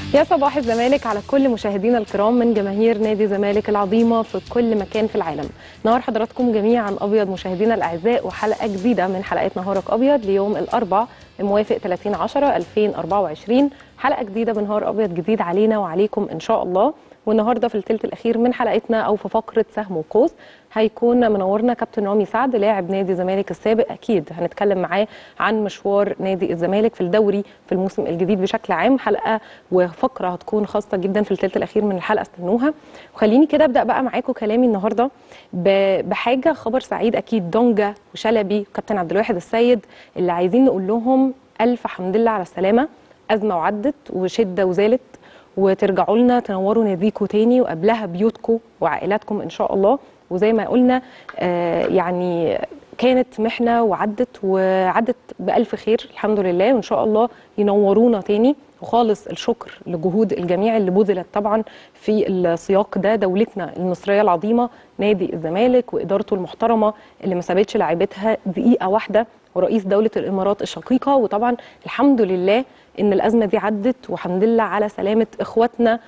يا صباح الزمالك على كل مشاهدينا الكرام من جماهير نادي الزمالك العظيمه في كل مكان في العالم. نهار حضراتكم جميعا ابيض مشاهدينا الاعزاء وحلقه جديده من حلقات نهارك ابيض ليوم الاربع الموافق 30 10 2024 حلقه جديده بنهار ابيض جديد علينا وعليكم ان شاء الله والنهارده في الثلث الاخير من حلقتنا او في فقره سهم وقوس هيكون منورنا كابتن رامي سعد لاعب نادي الزمالك السابق اكيد هنتكلم معاه عن مشوار نادي الزمالك في الدوري في الموسم الجديد بشكل عام حلقه وفقره هتكون خاصه جدا في الثلث الاخير من الحلقه استنوها وخليني كده ابدا بقى معاكم كلامي النهارده بحاجه خبر سعيد اكيد دونجا وشلبي وكابتن عبد الواحد السيد اللي عايزين نقول لهم الف حمد لله على السلامه ازمه وعدت وشده وزالت وترجعوا لنا تنوروا ناديكم تاني وقبلها بيوتكم وعائلاتكم ان شاء الله وزي ما قلنا آه يعني كانت محنه وعدت وعدت بالف خير الحمد لله وان شاء الله ينورونا تاني وخالص الشكر لجهود الجميع اللي بذلت طبعا في السياق ده دولتنا المصريه العظيمه نادي الزمالك وادارته المحترمه اللي ما سابتش لاعيبتها دقيقه واحده ورئيس دوله الامارات الشقيقه وطبعا الحمد لله ان الازمه دي عدت والحمد لله على سلامه اخواتنا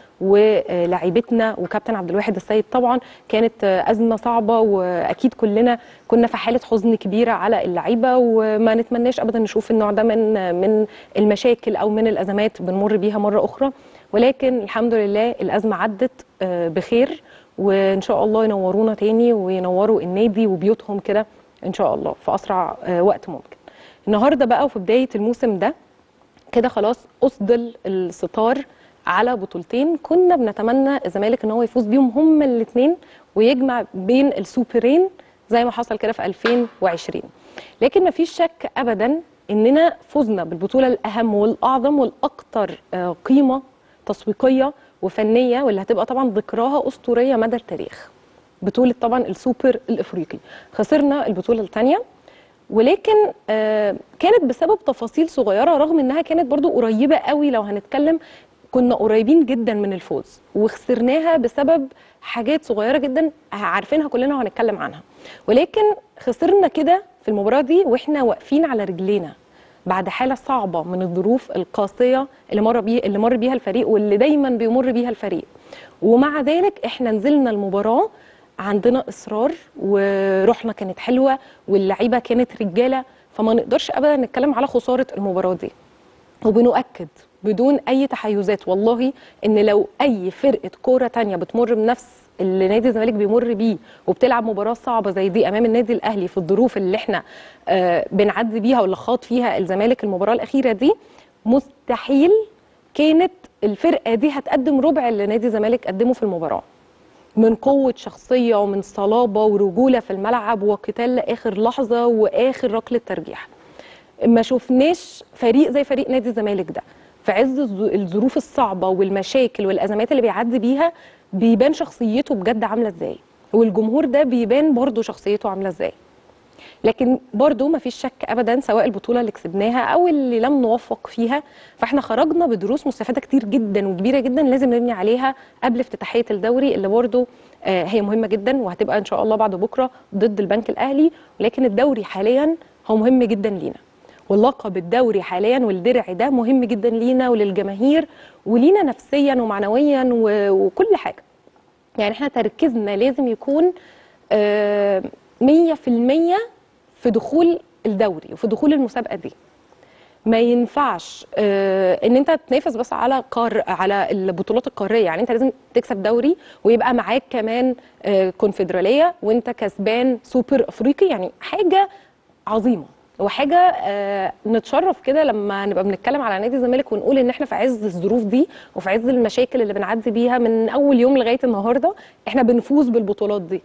ولاعيبتنا وكابتن عبد الواحد السيد طبعا كانت ازمه صعبه واكيد كلنا كنا في حاله حزن كبيره على اللعيبه وما نتمناش ابدا نشوف النوع ده من من المشاكل او من الازمات بنمر بيها مره اخرى ولكن الحمد لله الازمه عدت بخير وان شاء الله ينورونا تاني وينوروا النادي وبيوتهم كده ان شاء الله في اسرع وقت ممكن النهارده بقى وفي بدايه الموسم ده كده خلاص اسدل الستار على بطولتين كنا بنتمنى الزمالك ان هو يفوز بيهم هما الاثنين ويجمع بين السوبرين زي ما حصل كده في 2020 لكن ما فيش شك ابدا اننا فزنا بالبطوله الاهم والاعظم والاكثر قيمه تسويقيه وفنيه واللي هتبقى طبعا ذكراها اسطوريه مدى التاريخ بطوله طبعا السوبر الافريقي خسرنا البطوله الثانيه ولكن آه كانت بسبب تفاصيل صغيره رغم انها كانت برضو قريبه قوي لو هنتكلم كنا قريبين جدا من الفوز وخسرناها بسبب حاجات صغيره جدا عارفينها كلنا وهنتكلم عنها ولكن خسرنا كده في المباراه دي واحنا واقفين على رجلينا بعد حاله صعبه من الظروف القاسيه اللي مر بيه اللي مر بيها الفريق واللي دايما بيمر بيها الفريق ومع ذلك احنا نزلنا المباراه عندنا اصرار وروحنا كانت حلوه واللعيبه كانت رجاله فما نقدرش ابدا نتكلم على خساره المباراه دي وبنؤكد بدون اي تحيزات والله ان لو اي فرقه كوره تانية بتمر بنفس اللي نادي الزمالك بيمر بيه وبتلعب مباراه صعبه زي دي امام النادي الاهلي في الظروف اللي احنا آه بنعدي بيها واللي خاض فيها الزمالك المباراه الاخيره دي مستحيل كانت الفرقه دي هتقدم ربع اللي نادي الزمالك قدمه في المباراه من قوة شخصية ومن صلابة ورجولة في الملعب وقتال لآخر لحظة وآخر ركلة ترجيح ما شفناش فريق زي فريق نادي الزمالك ده في عز الظروف الصعبة والمشاكل والأزمات اللي بيعدي بيها بيبان شخصيته بجد عاملة ازاي والجمهور ده بيبان برضه شخصيته عاملة ازاي لكن برضو ما فيش شك ابدا سواء البطوله اللي كسبناها او اللي لم نوفق فيها فاحنا خرجنا بدروس مستفاده كتير جدا وكبيره جدا لازم نبني عليها قبل افتتاحيه الدوري اللي برضو آه هي مهمه جدا وهتبقى ان شاء الله بعد بكره ضد البنك الاهلي ولكن الدوري حاليا هو مهم جدا لينا واللقب الدوري حاليا والدرع ده مهم جدا لينا وللجماهير ولينا نفسيا ومعنويا وكل حاجه يعني احنا تركيزنا لازم يكون آه 100% في دخول الدوري وفي دخول المسابقه دي ما ينفعش آه ان انت تنافس بس على قار على البطولات القاريه يعني انت لازم تكسب دوري ويبقى معاك كمان آه كونفدراليه وانت كسبان سوبر افريقي يعني حاجه عظيمه وحاجه آه نتشرف كده لما نبقى بنتكلم على نادي الزمالك ونقول ان احنا في عز الظروف دي وفي عز المشاكل اللي بنعدي بيها من اول يوم لغايه النهارده احنا بنفوز بالبطولات دي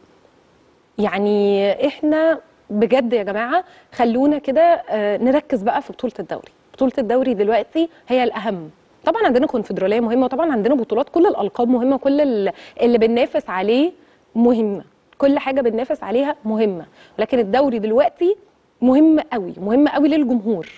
يعني احنا بجد يا جماعه خلونا كده نركز بقى في بطوله الدوري بطوله الدوري دلوقتي هي الاهم طبعا عندنا كونفدراليه مهمه وطبعا عندنا بطولات كل الالقاب مهمه كل اللي بننافس عليه مهمه كل حاجه بننافس عليها مهمه لكن الدوري دلوقتي مهم قوي مهم قوي للجمهور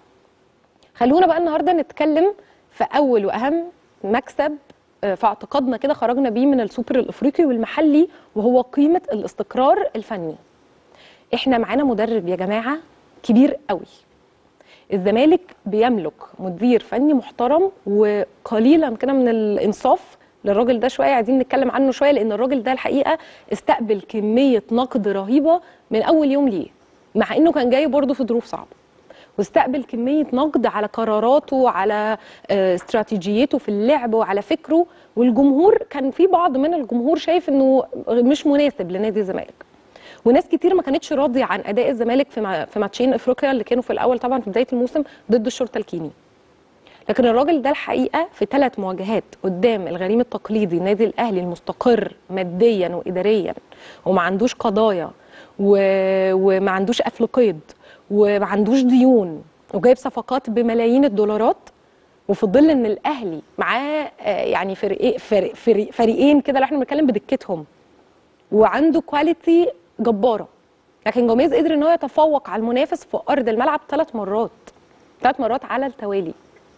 خلونا بقى النهارده نتكلم في اول واهم مكسب في اعتقادنا كده خرجنا بيه من السوبر الافريقي والمحلي وهو قيمه الاستقرار الفني احنا معانا مدرب يا جماعه كبير قوي الزمالك بيملك مدير فني محترم وقليلا كده من الانصاف للراجل ده شويه عايزين نتكلم عنه شويه لان الراجل ده الحقيقه استقبل كميه نقد رهيبه من اول يوم ليه مع انه كان جاي برضه في ظروف صعبه واستقبل كميه نقد على قراراته على آه، استراتيجيته في اللعب وعلى فكره والجمهور كان في بعض من الجمهور شايف انه مش مناسب لنادي الزمالك وناس كتير ما كانتش راضيه عن اداء الزمالك في ما- في ماتشين افريقيا اللي كانوا في الاول طبعا في بدايه الموسم ضد الشرطه الكيني لكن الراجل ده الحقيقه في ثلاث مواجهات قدام الغريم التقليدي النادي الاهلي المستقر ماديا واداريا وما عندوش قضايا و... وما عندوش قفل قيد وما عندوش ديون وجايب صفقات بملايين الدولارات وفي ظل ان الاهلي معاه آه، يعني فريق فريق فريق فريقين كده اللي احنا بنتكلم بدكتهم وعنده كواليتي جباره لكن جوميز قدر ان هو يتفوق على المنافس في ارض الملعب ثلاث مرات ثلاث مرات على التوالي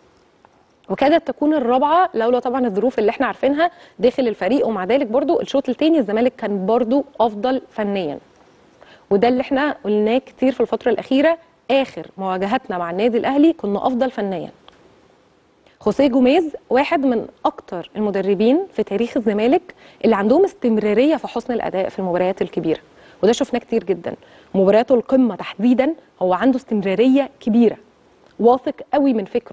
وكادت تكون الرابعه لولا طبعا الظروف اللي احنا عارفينها داخل الفريق ومع ذلك برضو الشوط الثاني الزمالك كان برضو افضل فنيا وده اللي احنا قلناه كتير في الفتره الاخيره اخر مواجهاتنا مع النادي الاهلي كنا افضل فنيا خوسيه جوميز واحد من اكتر المدربين في تاريخ الزمالك اللي عندهم استمراريه في حسن الاداء في المباريات الكبيره وده شفناه كتير جدا مبارياته القمه تحديدا هو عنده استمراريه كبيره واثق قوي من فكره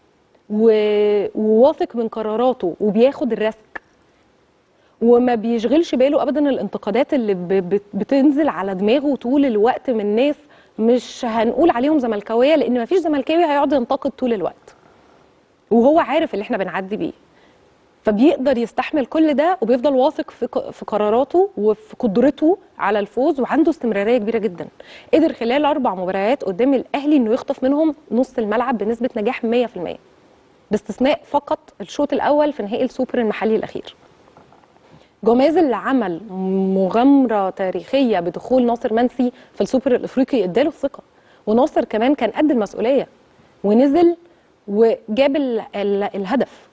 و- وواثق من قراراته وبياخد الريسك وما بيشغلش باله ابدا الانتقادات اللي ب- بت- بتنزل على دماغه طول الوقت من ناس مش هنقول عليهم زملكاويه لان ما فيش زملكاوي هيقعد ينتقد طول الوقت وهو عارف اللي احنا بنعدي بيه فبيقدر يستحمل كل ده وبيفضل واثق في ق- في قراراته وفي قدرته على الفوز وعنده استمراريه كبيره جدا قدر خلال اربع مباريات قدام الاهلي انه يخطف منهم نص الملعب بنسبه نجاح 100% باستثناء فقط الشوط الاول في نهائي السوبر المحلي الاخير جوميز اللي عمل مغامره تاريخيه بدخول ناصر منسي في السوبر الافريقي اداله الثقه وناصر كمان كان قد المسؤوليه ونزل وجاب ال ال الهدف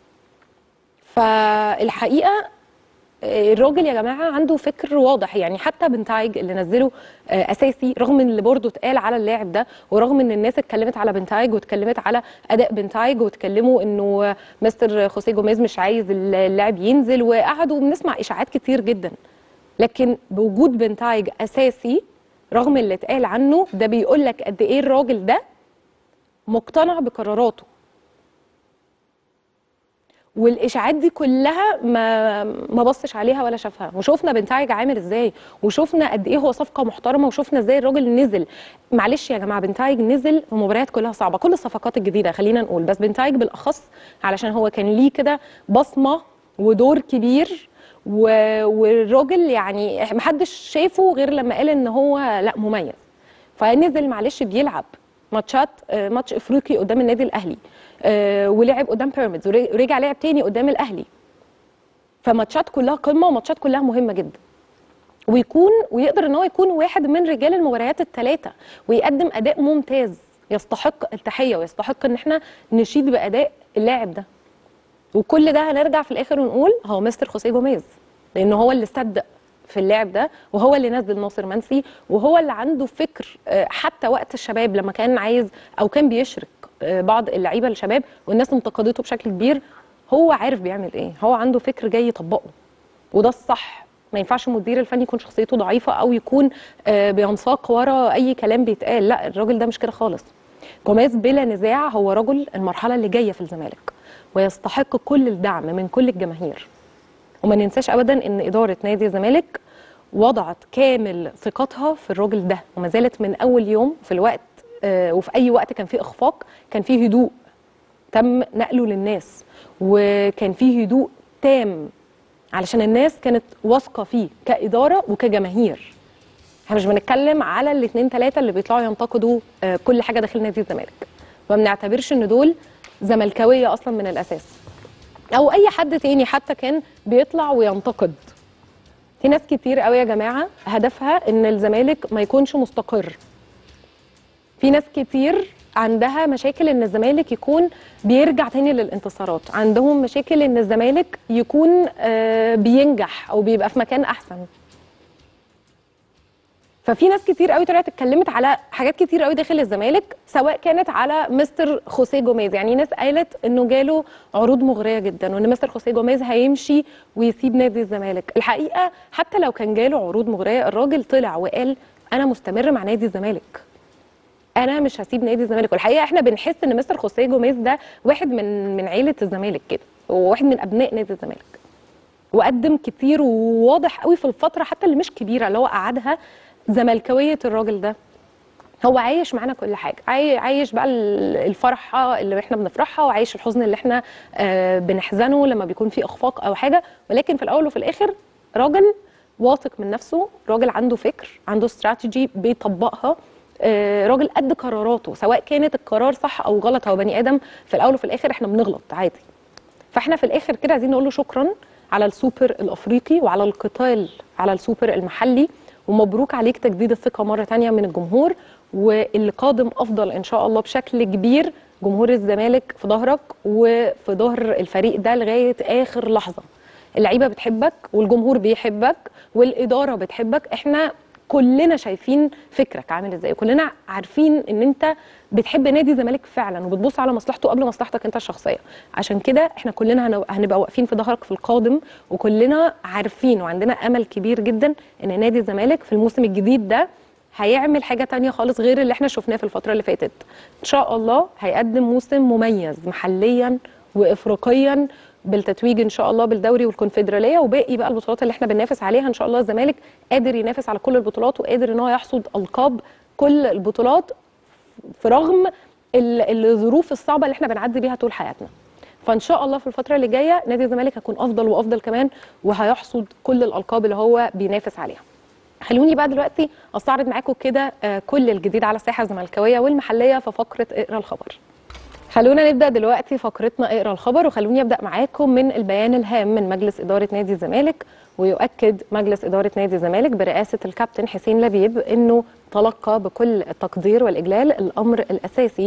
فالحقيقه الراجل يا جماعه عنده فكر واضح يعني حتى بنتايج اللي نزله آه، اساسي رغم ان اللي برضه اتقال على اللاعب ده ورغم ان الناس اتكلمت على بنتايج واتكلمت على اداء بنتايج واتكلموا انه آه، مستر خوسيه جوميز مش عايز اللاعب ينزل وقعدوا بنسمع اشاعات كتير جدا لكن بوجود بنتايج اساسي رغم اللي اتقال عنه ده بيقول لك قد ايه الراجل ده مقتنع بقراراته والاشاعات دي كلها ما ما بصش عليها ولا شافها وشفنا بنتايج عامل ازاي وشفنا قد ايه هو صفقه محترمه وشفنا ازاي الراجل نزل معلش يا جماعه بنتايج نزل في مباريات كلها صعبه كل الصفقات الجديده خلينا نقول بس بنتايج بالاخص علشان هو كان ليه كده بصمه ودور كبير و... والراجل يعني محدش شافه غير لما قال ان هو لا مميز فنزل معلش بيلعب ماتشات آه، ماتش افريقي قدام النادي الاهلي آه، ولعب قدام بيراميدز ورجع لعب تاني قدام الاهلي فماتشات كلها قمه وماتشات كلها مهمه جدا ويكون ويقدر ان هو يكون واحد من رجال المباريات الثلاثه ويقدم اداء ممتاز يستحق التحيه ويستحق ان احنا نشيد باداء اللاعب ده وكل ده هنرجع في الاخر ونقول هو مستر خوسيه جوميز لان هو اللي صدق في اللاعب ده وهو اللي نزل ناصر منسي وهو اللي عنده فكر آه، حتى وقت الشباب لما كان عايز او كان بيشرك آه، بعض اللعيبه الشباب والناس انتقدته بشكل كبير هو عارف بيعمل ايه هو عنده فكر جاي يطبقه وده الصح ما ينفعش المدير الفني يكون شخصيته ضعيفه او يكون آه، بينساق ورا اي كلام بيتقال لا الراجل ده مش كده خالص جوميز بلا نزاع هو رجل المرحله اللي جايه في الزمالك ويستحق كل الدعم من كل الجماهير وما ننساش ابدا ان اداره نادي الزمالك وضعت كامل ثقتها في الراجل ده وما زالت من اول يوم في الوقت آه، وفي اي وقت كان فيه اخفاق كان فيه هدوء تم نقله للناس وكان فيه هدوء تام علشان الناس كانت واثقه فيه كاداره وكجماهير احنا مش بنتكلم على الاثنين ثلاثه اللي بيطلعوا ينتقدوا آه، كل حاجه داخل نادي الزمالك ما بنعتبرش ان دول زملكاويه اصلا من الاساس او اي حد تاني حتى كان بيطلع وينتقد في ناس كتير قوي يا جماعه هدفها ان الزمالك ما يكونش مستقر في ناس كتير عندها مشاكل ان الزمالك يكون بيرجع تاني للانتصارات عندهم مشاكل ان الزمالك يكون آه، بينجح او بيبقى في مكان احسن ففي ناس كتير قوي طلعت اتكلمت على حاجات كتير قوي داخل الزمالك سواء كانت على مستر خوسيه جوميز يعني ناس قالت انه جاله عروض مغريه جدا وان مستر خوسيه جوميز هيمشي ويسيب نادي الزمالك الحقيقه حتى لو كان جاله عروض مغريه الراجل طلع وقال انا مستمر مع نادي الزمالك انا مش هسيب نادي الزمالك والحقيقه احنا بنحس ان مستر خوسيه جوميز ده واحد من من عيله الزمالك كده وواحد من ابناء نادي الزمالك وقدم كتير وواضح قوي في الفتره حتى اللي مش كبيره اللي هو قعدها زملكاويه الراجل ده هو عايش معانا كل حاجه عاي- عايش بقى ال- الفرحه اللي احنا بنفرحها وعايش الحزن اللي احنا آه، بنحزنه لما بيكون في اخفاق او حاجه ولكن في الاول وفي الاخر راجل واثق من نفسه راجل عنده فكر عنده استراتيجي بيطبقها آه، راجل قد قراراته سواء كانت القرار صح او غلط هو بني ادم في الاول وفي الاخر احنا بنغلط عادي فاحنا في الاخر كده عايزين نقول له شكرا على السوبر الافريقي وعلى القتال على السوبر المحلي ومبروك عليك تجديد الثقه مره تانية من الجمهور واللي قادم افضل ان شاء الله بشكل كبير جمهور الزمالك في ظهرك وفي ظهر الفريق ده لغايه اخر لحظه اللعيبه بتحبك والجمهور بيحبك والاداره بتحبك احنا كلنا شايفين فكرك عامل ازاي كلنا عارفين ان انت بتحب نادي الزمالك فعلا وبتبص على مصلحته قبل مصلحتك انت الشخصيه عشان كده احنا كلنا هنو- هنبقى واقفين في ظهرك في القادم وكلنا عارفين وعندنا امل كبير جدا ان نادي الزمالك في الموسم الجديد ده هيعمل حاجه تانية خالص غير اللي احنا شفناه في الفتره اللي فاتت ان شاء الله هيقدم موسم مميز محليا وافريقيا بالتتويج ان شاء الله بالدوري والكونفدراليه وباقي بقى البطولات اللي احنا بننافس عليها ان شاء الله الزمالك قادر ينافس على كل البطولات وقادر ان هو يحصد القاب كل البطولات في رغم ال- الظروف الصعبه اللي احنا بنعدي بيها طول حياتنا فان شاء الله في الفتره اللي جايه نادي الزمالك هيكون افضل وافضل كمان وهيحصد كل الالقاب اللي هو بينافس عليها خلوني بقى دلوقتي استعرض معاكم كده آه، كل الجديد على الساحه الزملكاويه والمحليه في فقره اقرا الخبر خلونا نبدا دلوقتي فقرتنا اقرا الخبر وخلوني ابدا معاكم من البيان الهام من مجلس اداره نادي الزمالك ويؤكد مجلس اداره نادي الزمالك برئاسه الكابتن حسين لبيب انه تلقى بكل التقدير والاجلال الامر الاساسي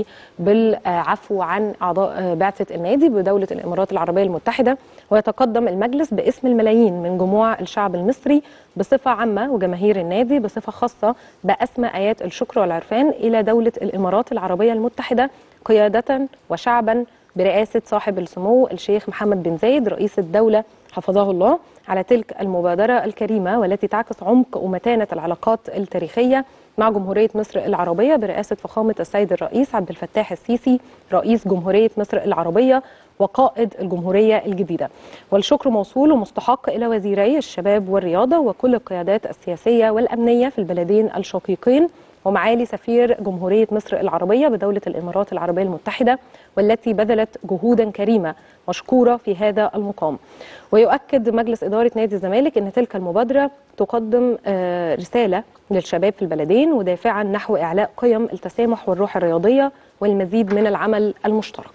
بالعفو عن اعضاء بعثه النادي بدوله الامارات العربيه المتحده ويتقدم المجلس باسم الملايين من جموع الشعب المصري بصفه عامه وجماهير النادي بصفه خاصه باسمى ايات الشكر والعرفان الى دوله الامارات العربيه المتحده قيادة وشعبا برئاسة صاحب السمو الشيخ محمد بن زايد رئيس الدولة حفظه الله على تلك المبادرة الكريمة والتي تعكس عمق ومتانة العلاقات التاريخية مع جمهورية مصر العربية برئاسة فخامة السيد الرئيس عبد الفتاح السيسي رئيس جمهورية مصر العربية وقائد الجمهورية الجديدة والشكر موصول ومستحق إلى وزيري الشباب والرياضة وكل القيادات السياسية والأمنية في البلدين الشقيقين ومعالي سفير جمهورية مصر العربية بدولة الإمارات العربية المتحدة والتي بذلت جهودا كريمة مشكورة في هذا المقام ويؤكد مجلس إدارة نادي الزمالك أن تلك المبادرة تقدم آه، رسالة للشباب في البلدين ودافعا نحو إعلاء قيم التسامح والروح الرياضية والمزيد من العمل المشترك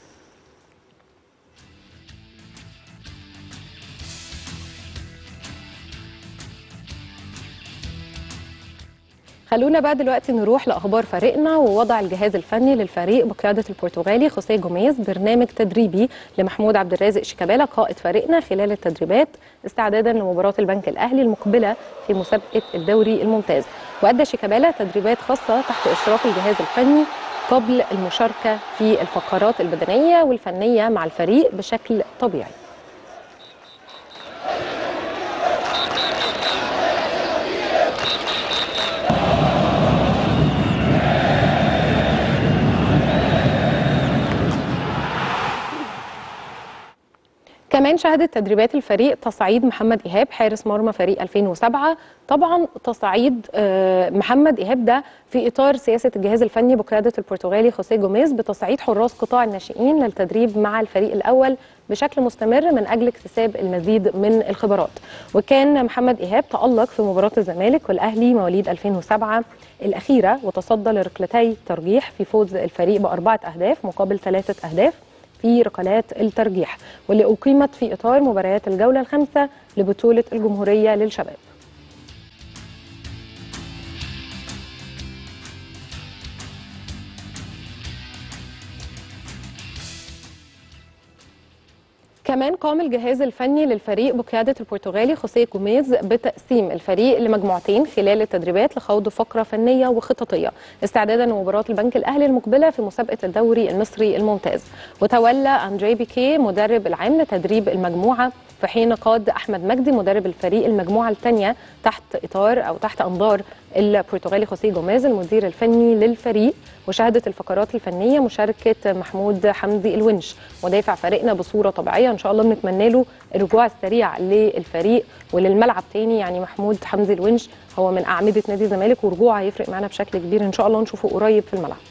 خلونا بقى دلوقتي نروح لاخبار فريقنا ووضع الجهاز الفني للفريق بقياده البرتغالي خوسيه جوميز برنامج تدريبي لمحمود عبد الرازق شيكابالا قائد فريقنا خلال التدريبات استعدادا لمباراه البنك الاهلي المقبله في مسابقه الدوري الممتاز وادى شيكابالا تدريبات خاصه تحت اشراف الجهاز الفني قبل المشاركه في الفقرات البدنيه والفنيه مع الفريق بشكل طبيعي كمان شهدت تدريبات الفريق تصعيد محمد ايهاب حارس مرمى فريق 2007 طبعا تصعيد آه، محمد ايهاب ده في اطار سياسه الجهاز الفني بقياده البرتغالي خوسيه جوميز بتصعيد حراس قطاع الناشئين للتدريب مع الفريق الاول بشكل مستمر من اجل اكتساب المزيد من الخبرات وكان محمد ايهاب تالق في مباراه الزمالك والاهلي مواليد 2007 الاخيره وتصدى لركلتي ترجيح في فوز الفريق باربعه اهداف مقابل ثلاثه اهداف في ركلات الترجيح واللي أقيمت في إطار مباريات الجولة الخامسة لبطولة الجمهورية للشباب كمان قام الجهاز الفني للفريق بقيادة البرتغالي خوسيه جوميز بتقسيم الفريق لمجموعتين خلال التدريبات لخوض فقرة فنية وخططية استعدادا لمباراة البنك الأهلي المقبلة في مسابقة الدوري المصري الممتاز وتولى أندري بيكي مدرب العام لتدريب المجموعة في حين قاد أحمد مجدي مدرب الفريق المجموعة الثانية تحت إطار أو تحت أنظار البرتغالي خوسيه جوميز المدير الفني للفريق وشهدت الفقرات الفنيه مشاركه محمود حمدي الونش مدافع فريقنا بصوره طبيعيه ان شاء الله بنتمنى له الرجوع السريع للفريق وللملعب تاني يعني محمود حمدي الونش هو من اعمده نادي الزمالك ورجوعه هيفرق معانا بشكل كبير ان شاء الله نشوفه قريب في الملعب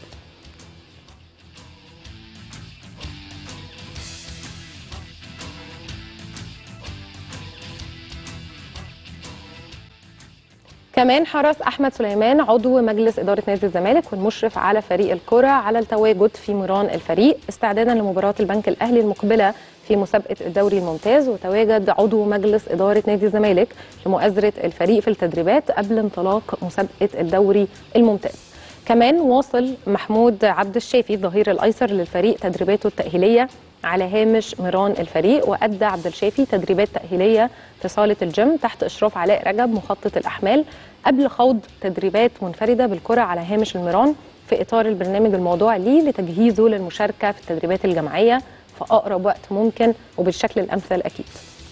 كمان حرص احمد سليمان عضو مجلس اداره نادي الزمالك والمشرف على فريق الكره على التواجد في ميران الفريق استعدادا لمباراه البنك الاهلي المقبله في مسابقه الدوري الممتاز وتواجد عضو مجلس اداره نادي الزمالك لمؤازره الفريق في التدريبات قبل انطلاق مسابقه الدوري الممتاز كمان واصل محمود عبد الشافي الظهير الايسر للفريق تدريباته التاهيليه على هامش ميران الفريق وادى عبد الشافي تدريبات تاهيليه في صاله الجيم تحت اشراف علاء رجب مخطط الاحمال قبل خوض تدريبات منفرده بالكره على هامش الميران في اطار البرنامج الموضوع ليه لتجهيزه للمشاركه في التدريبات الجماعيه في اقرب وقت ممكن وبالشكل الامثل اكيد.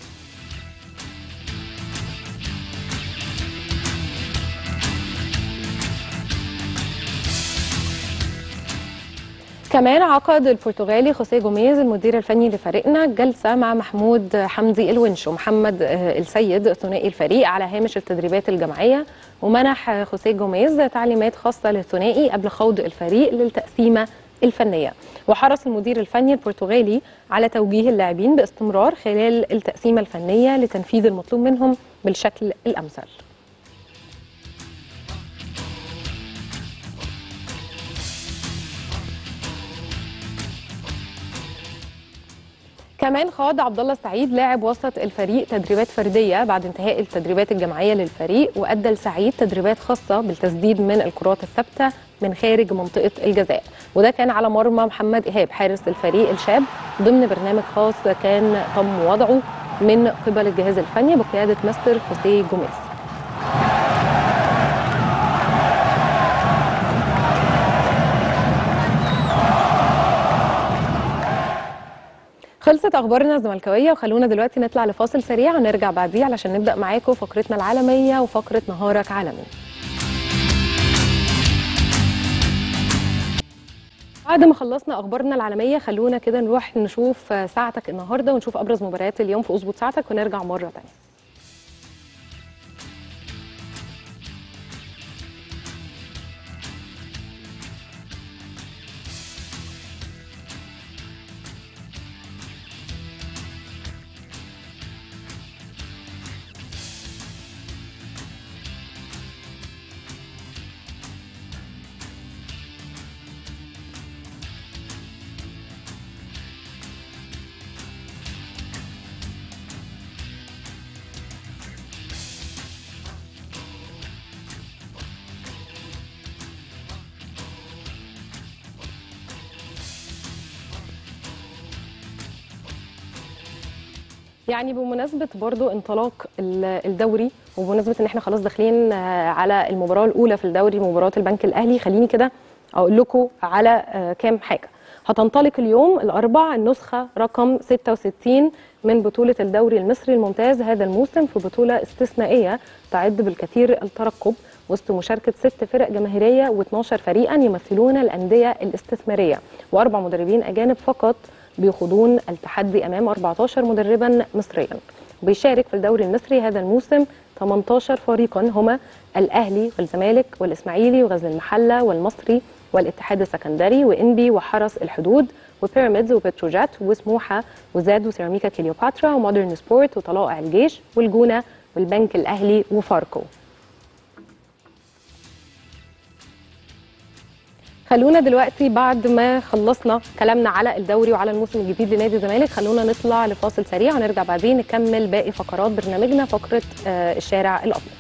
كمان عقد البرتغالي خوسيه جوميز المدير الفني لفريقنا جلسه مع محمود حمدي الونش ومحمد السيد ثنائي الفريق على هامش التدريبات الجماعيه ومنح خوسيه جوميز تعليمات خاصه للثنائي قبل خوض الفريق للتقسيمه الفنيه وحرص المدير الفني البرتغالي على توجيه اللاعبين باستمرار خلال التقسيمه الفنيه لتنفيذ المطلوب منهم بالشكل الامثل كمان خاض عبد الله السعيد لاعب وسط الفريق تدريبات فرديه بعد انتهاء التدريبات الجماعيه للفريق وادى لسعيد تدريبات خاصه بالتسديد من الكرات الثابته من خارج منطقه الجزاء وده كان على مرمى محمد ايهاب حارس الفريق الشاب ضمن برنامج خاص كان تم وضعه من قبل الجهاز الفني بقياده مستر خوسيه جوميز خلصت اخبارنا الزملكاويه وخلونا دلوقتي نطلع لفاصل سريع ونرجع بعديه علشان نبدا معاكم فقرتنا العالميه وفقره نهارك عالمي بعد ما خلصنا اخبارنا العالميه خلونا كده نروح نشوف ساعتك النهارده ونشوف ابرز مباريات اليوم في اظبط ساعتك ونرجع مره ثانيه يعني بمناسبة برضو انطلاق الدوري وبمناسبة ان احنا خلاص داخلين على المباراة الأولى في الدوري مباراة البنك الأهلي خليني كده أقول لكم على كام حاجة هتنطلق اليوم الأربع النسخة رقم 66 من بطولة الدوري المصري الممتاز هذا الموسم في بطولة استثنائية تعد بالكثير الترقب وسط مشاركة ست فرق جماهيرية و12 فريقا يمثلون الأندية الاستثمارية وأربع مدربين أجانب فقط بيخوضون التحدي امام 14 مدربا مصريا بيشارك في الدوري المصري هذا الموسم 18 فريقا هما الاهلي والزمالك والاسماعيلي وغزل المحله والمصري والاتحاد السكندري وانبي وحرس الحدود وبيراميدز وبتروجات وسموحه وزاد وسيراميكا كليوباترا ومودرن سبورت وطلائع الجيش والجونه والبنك الاهلي وفاركو خلونا دلوقتي بعد ما خلصنا كلامنا على الدوري وعلى الموسم الجديد لنادي الزمالك خلونا نطلع لفاصل سريع ونرجع بعدين نكمل باقي فقرات برنامجنا فقره آه الشارع الابيض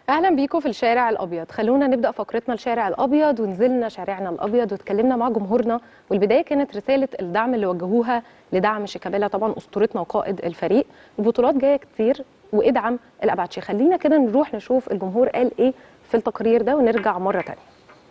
اهلا بيكم في الشارع الابيض خلونا نبدا فقرتنا الشارع الابيض ونزلنا شارعنا الابيض واتكلمنا مع جمهورنا والبدايه كانت رساله الدعم اللي وجهوها لدعم شيكابالا طبعا اسطورتنا وقائد الفريق البطولات جايه كتير وادعم الاباتشي خلينا كده نروح نشوف الجمهور قال ايه في التقرير ده ونرجع مره تانية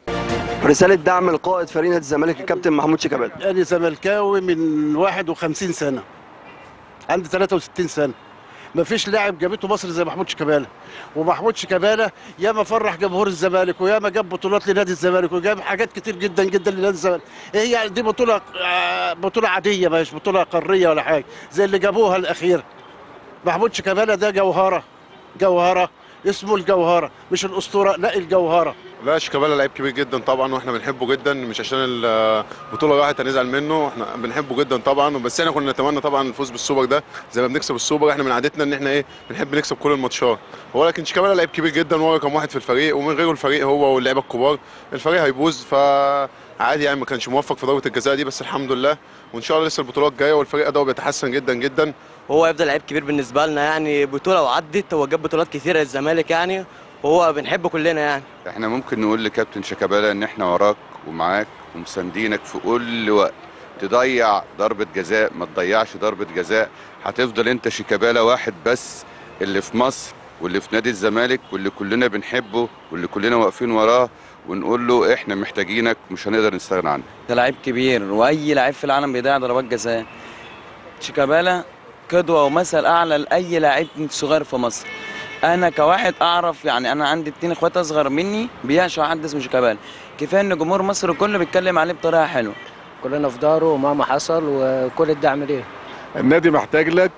رسالة دعم لقائد فريق نادي الزمالك الكابتن محمود شيكابالا أنا زملكاوي من 51 سنة عندي 63 سنة ما فيش لاعب جابته مصر زي محمود شيكابالا ومحمود شيكابالا ياما فرح جمهور الزمالك وياما جاب بطولات لنادي الزمالك وجاب حاجات كتير جدا جدا لنادي الزمالك هي يعني دي بطولة آه، بطولة عادية مش بطولة قارية ولا حاجة زي اللي جابوها الأخيرة محمود شيكابالا ده جوهرة جوهرة اسمه الجوهرة مش الأسطورة لا الجوهرة لا شيكابالا لعيب كبير جدا طبعا واحنا بنحبه جدا مش عشان البطوله راحت هنزعل منه احنا بنحبه جدا طبعا بس احنا كنا نتمنى طبعا الفوز بالسوبر ده زي ما بنكسب السوبر احنا من عادتنا ان احنا ايه بنحب نكسب كل الماتشات هو لكن شيكابالا لعيب كبير جدا وهو رقم واحد في الفريق ومن غيره الفريق هو واللعيبه الكبار الفريق هيبوظ فعادي يعني ما كانش موفق في ضربه الجزاء دي بس الحمد لله وان شاء الله لسه البطولات جايه والفريق اداؤه بيتحسن جدا جدا هو هيفضل لعيب كبير بالنسبه لنا يعني بطوله وعدت هو جاب بطولات كتيره للزمالك يعني وهو بنحبه كلنا يعني احنا ممكن نقول لكابتن شيكابالا ان احنا وراك ومعاك ومساندينك في كل وقت تضيع ضربة جزاء ما تضيعش ضربة جزاء هتفضل انت شيكابالا واحد بس اللي في مصر واللي في نادي الزمالك واللي كلنا بنحبه واللي كلنا واقفين وراه ونقول له احنا محتاجينك مش هنقدر نستغنى عنك ده لعيب كبير واي لعيب في العالم بيضيع ضربات جزاء شيكابالا قدوه ومثل اعلى لاي لعيب صغير في مصر انا كواحد اعرف يعني انا عندي اتنين اخوات اصغر مني بيعشقوا حد اسمه شيكابالا كفايه ان جمهور مصر كله بيتكلم عليه بطريقه حلوه كلنا في داره ومهما حصل وكل الدعم ليه النادي محتاج لك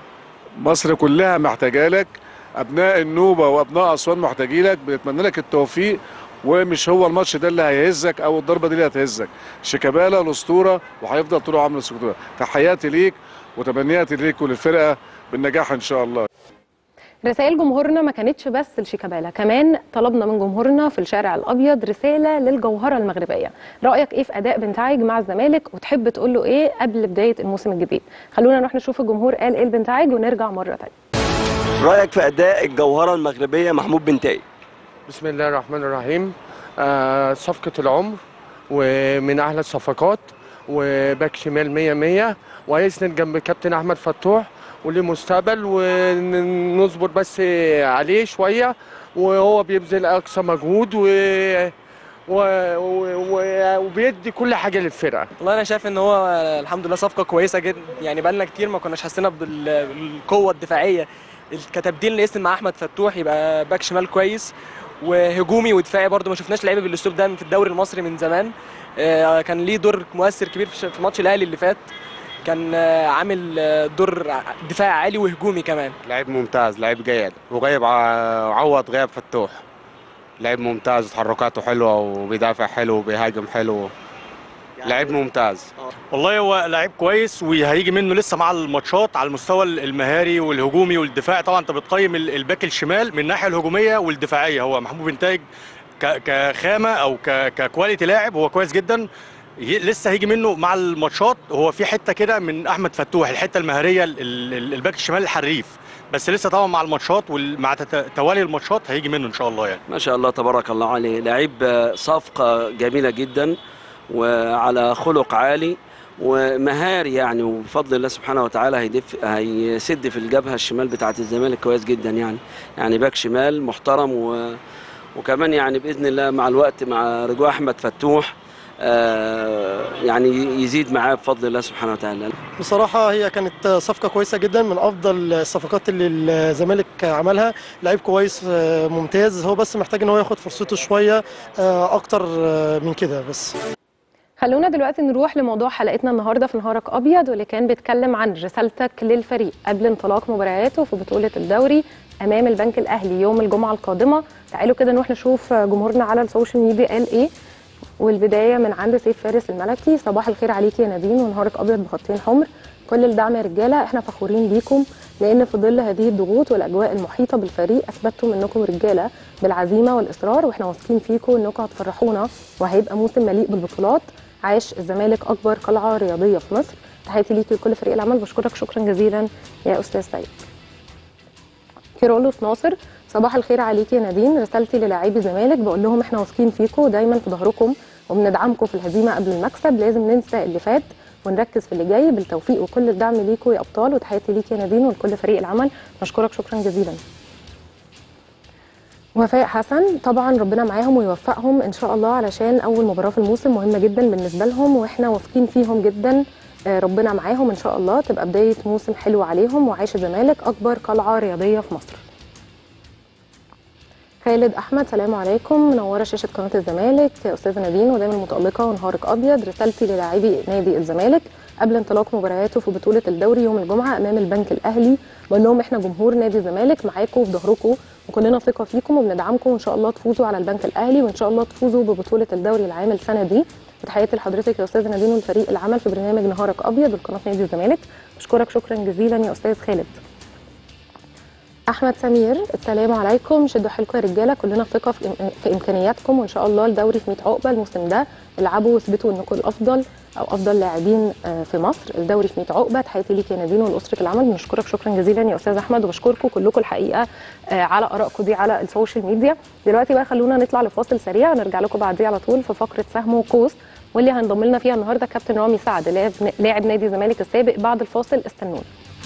مصر كلها محتاجه لك ابناء النوبه وابناء اسوان محتاجين لك بنتمنى لك التوفيق ومش هو الماتش ده اللي هيهزك او الضربه دي اللي هتهزك شيكابالا الاسطوره وهيفضل طول عمره الاسطوره تحياتي ليك وتمنياتي ليك وللفرقه بالنجاح ان شاء الله رسائل جمهورنا ما كانتش بس لشيكابالا كمان طلبنا من جمهورنا في الشارع الابيض رساله للجوهره المغربيه رايك ايه في اداء بنتعاج مع الزمالك وتحب تقول له ايه قبل بدايه الموسم الجديد خلونا نروح نشوف الجمهور قال ايه لبنتعاج ونرجع مره ثانيه رأيك في أداء الجوهرة المغربية محمود بنتاي بسم الله الرحمن الرحيم آه صفقة العمر ومن أحلى الصفقات وباك شمال 100 100 وهيسند جنب كابتن أحمد فتوح وليه مستقبل ونصبر بس عليه شوية وهو بيبذل أقصى مجهود و و... و... وبيدي كل حاجة للفرقة والله انا شايف ان هو الحمد لله صفقه كويسه جدا يعني بقالنا كتير ما كناش حاسين بال- بالقوه الدفاعيه كتبديل نقسم مع احمد فتوح يبقى باك شمال كويس وهجومي ودفاعي برده ما شفناش لعيبه بالاسلوب ده في الدوري المصري من زمان آه، كان ليه دور مؤثر كبير في ش- في ماتش الاهلي اللي فات كان آه، عامل آه، دور ع- دفاع عالي وهجومي كمان لعيب ممتاز لعيب جيد وغيب ع- عوض غياب فتوح لعيب ممتاز تحركاته حلوه وبيدافع حلو وبيهاجم حلو لعيب ممتاز والله هو لعيب كويس وهيجي منه لسه مع الماتشات على المستوى المهاري والهجومي والدفاعي طبعا انت بتقيم ال- الباك الشمال من الناحيه الهجوميه والدفاعيه هو محمود بنتاج ك- كخامه او ك- ككواليتي لاعب هو كويس جدا ي- لسه هيجي منه مع الماتشات هو في حته كده من احمد فتوح الحته المهاريه ال- ال- الباك الشمال الحريف بس لسه طبعا مع الماتشات ومع تت- توالي الماتشات هيجي منه ان شاء الله يعني ما شاء الله تبارك الله عليه لعيب آه، صفقة جميلة جدا وعلى خلق عالي ومهاري يعني وبفضل الله سبحانه وتعالى هيدف هيسد في الجبهة الشمال بتاعة الزمالك كويس جدا يعني يعني باك شمال محترم و وكمان يعني بإذن الله مع الوقت مع رجوع أحمد فتوح آه، يعني يزيد معاه بفضل الله سبحانه وتعالى بصراحة هي كانت صفقة كويسة جدا من أفضل الصفقات اللي الزمالك عملها لعيب كويس آه، ممتاز هو بس محتاج إن هو ياخد فرصته شوية آه، أكتر آه، من كده بس خلونا دلوقتي نروح لموضوع حلقتنا النهارده في نهارك ابيض واللي كان بيتكلم عن رسالتك للفريق قبل انطلاق مبارياته في بطوله الدوري امام البنك الاهلي يوم الجمعه القادمه تعالوا كده نروح نشوف جمهورنا على السوشيال ميديا قال ايه والبدايه من عند سيف فارس الملكي صباح الخير عليكي يا نادين ونهارك ابيض بخطين حمر كل الدعم يا رجاله احنا فخورين بيكم لان في ظل هذه الضغوط والاجواء المحيطه بالفريق اثبتتم انكم رجاله بالعزيمه والاصرار واحنا واثقين فيكم انكم هتفرحونا وهيبقى موسم مليء بالبطولات عاش الزمالك اكبر قلعه رياضيه في مصر تحياتي ليكي ولكل فريق العمل بشكرك شكرا جزيلا يا استاذ سيد كيرولوس ناصر صباح الخير عليكي يا نادين رسالتي للاعبي زمالك بقول لهم احنا واثقين فيكم ودايما في ظهركم وبندعمكم في الهزيمه قبل المكسب لازم ننسى اللي فات ونركز في اللي جاي بالتوفيق وكل الدعم ليكم يا ابطال وتحياتي ليكي يا نادين ولكل فريق العمل نشكرك شكرا جزيلا وفاء حسن طبعا ربنا معاهم ويوفقهم ان شاء الله علشان اول مباراه في الموسم مهمه جدا بالنسبه لهم واحنا واثقين فيهم جدا آه، ربنا معاهم ان شاء الله تبقى بدايه موسم حلو عليهم وعايش الزمالك اكبر قلعه رياضيه في مصر خالد احمد سلام عليكم منوره شاشه قناه الزمالك استاذه نادين ودايما متالقه ونهارك ابيض رسالتي للاعبي نادي الزمالك قبل انطلاق مبارياته في بطوله الدوري يوم الجمعه امام البنك الاهلي بقول لهم احنا جمهور نادي الزمالك معاكم وفي ظهركم وكلنا ثقه فيكم وبندعمكم وان شاء الله تفوزوا على البنك الاهلي وان شاء الله تفوزوا ببطوله الدوري العام السنه دي وتحياتي لحضرتك يا استاذه نادين والفريق العمل في برنامج نهارك ابيض وقناه نادي الزمالك بشكرك شكرا جزيلا يا استاذ خالد احمد سمير السلام عليكم شدوا حيلكم يا رجاله كلنا ثقه في, إم- في امكانياتكم وان شاء الله الدوري في 100 عقبه الموسم ده العبوا واثبتوا انكم الافضل او افضل لاعبين آه، في مصر الدوري في 100 عقبه تحياتي ليك يا نادين ولاسره العمل بنشكرك شكرا جزيلا يا استاذ احمد وبشكركم كلكم الحقيقه آه، على ارائكم دي على السوشيال ميديا دلوقتي بقى خلونا نطلع لفاصل سريع ونرجع لكم بعديه على طول في فقره سهم وقوس واللي هنضم لنا فيها النهارده كابتن رامي سعد لاعب لاعب نادي الزمالك السابق بعد الفاصل استنونا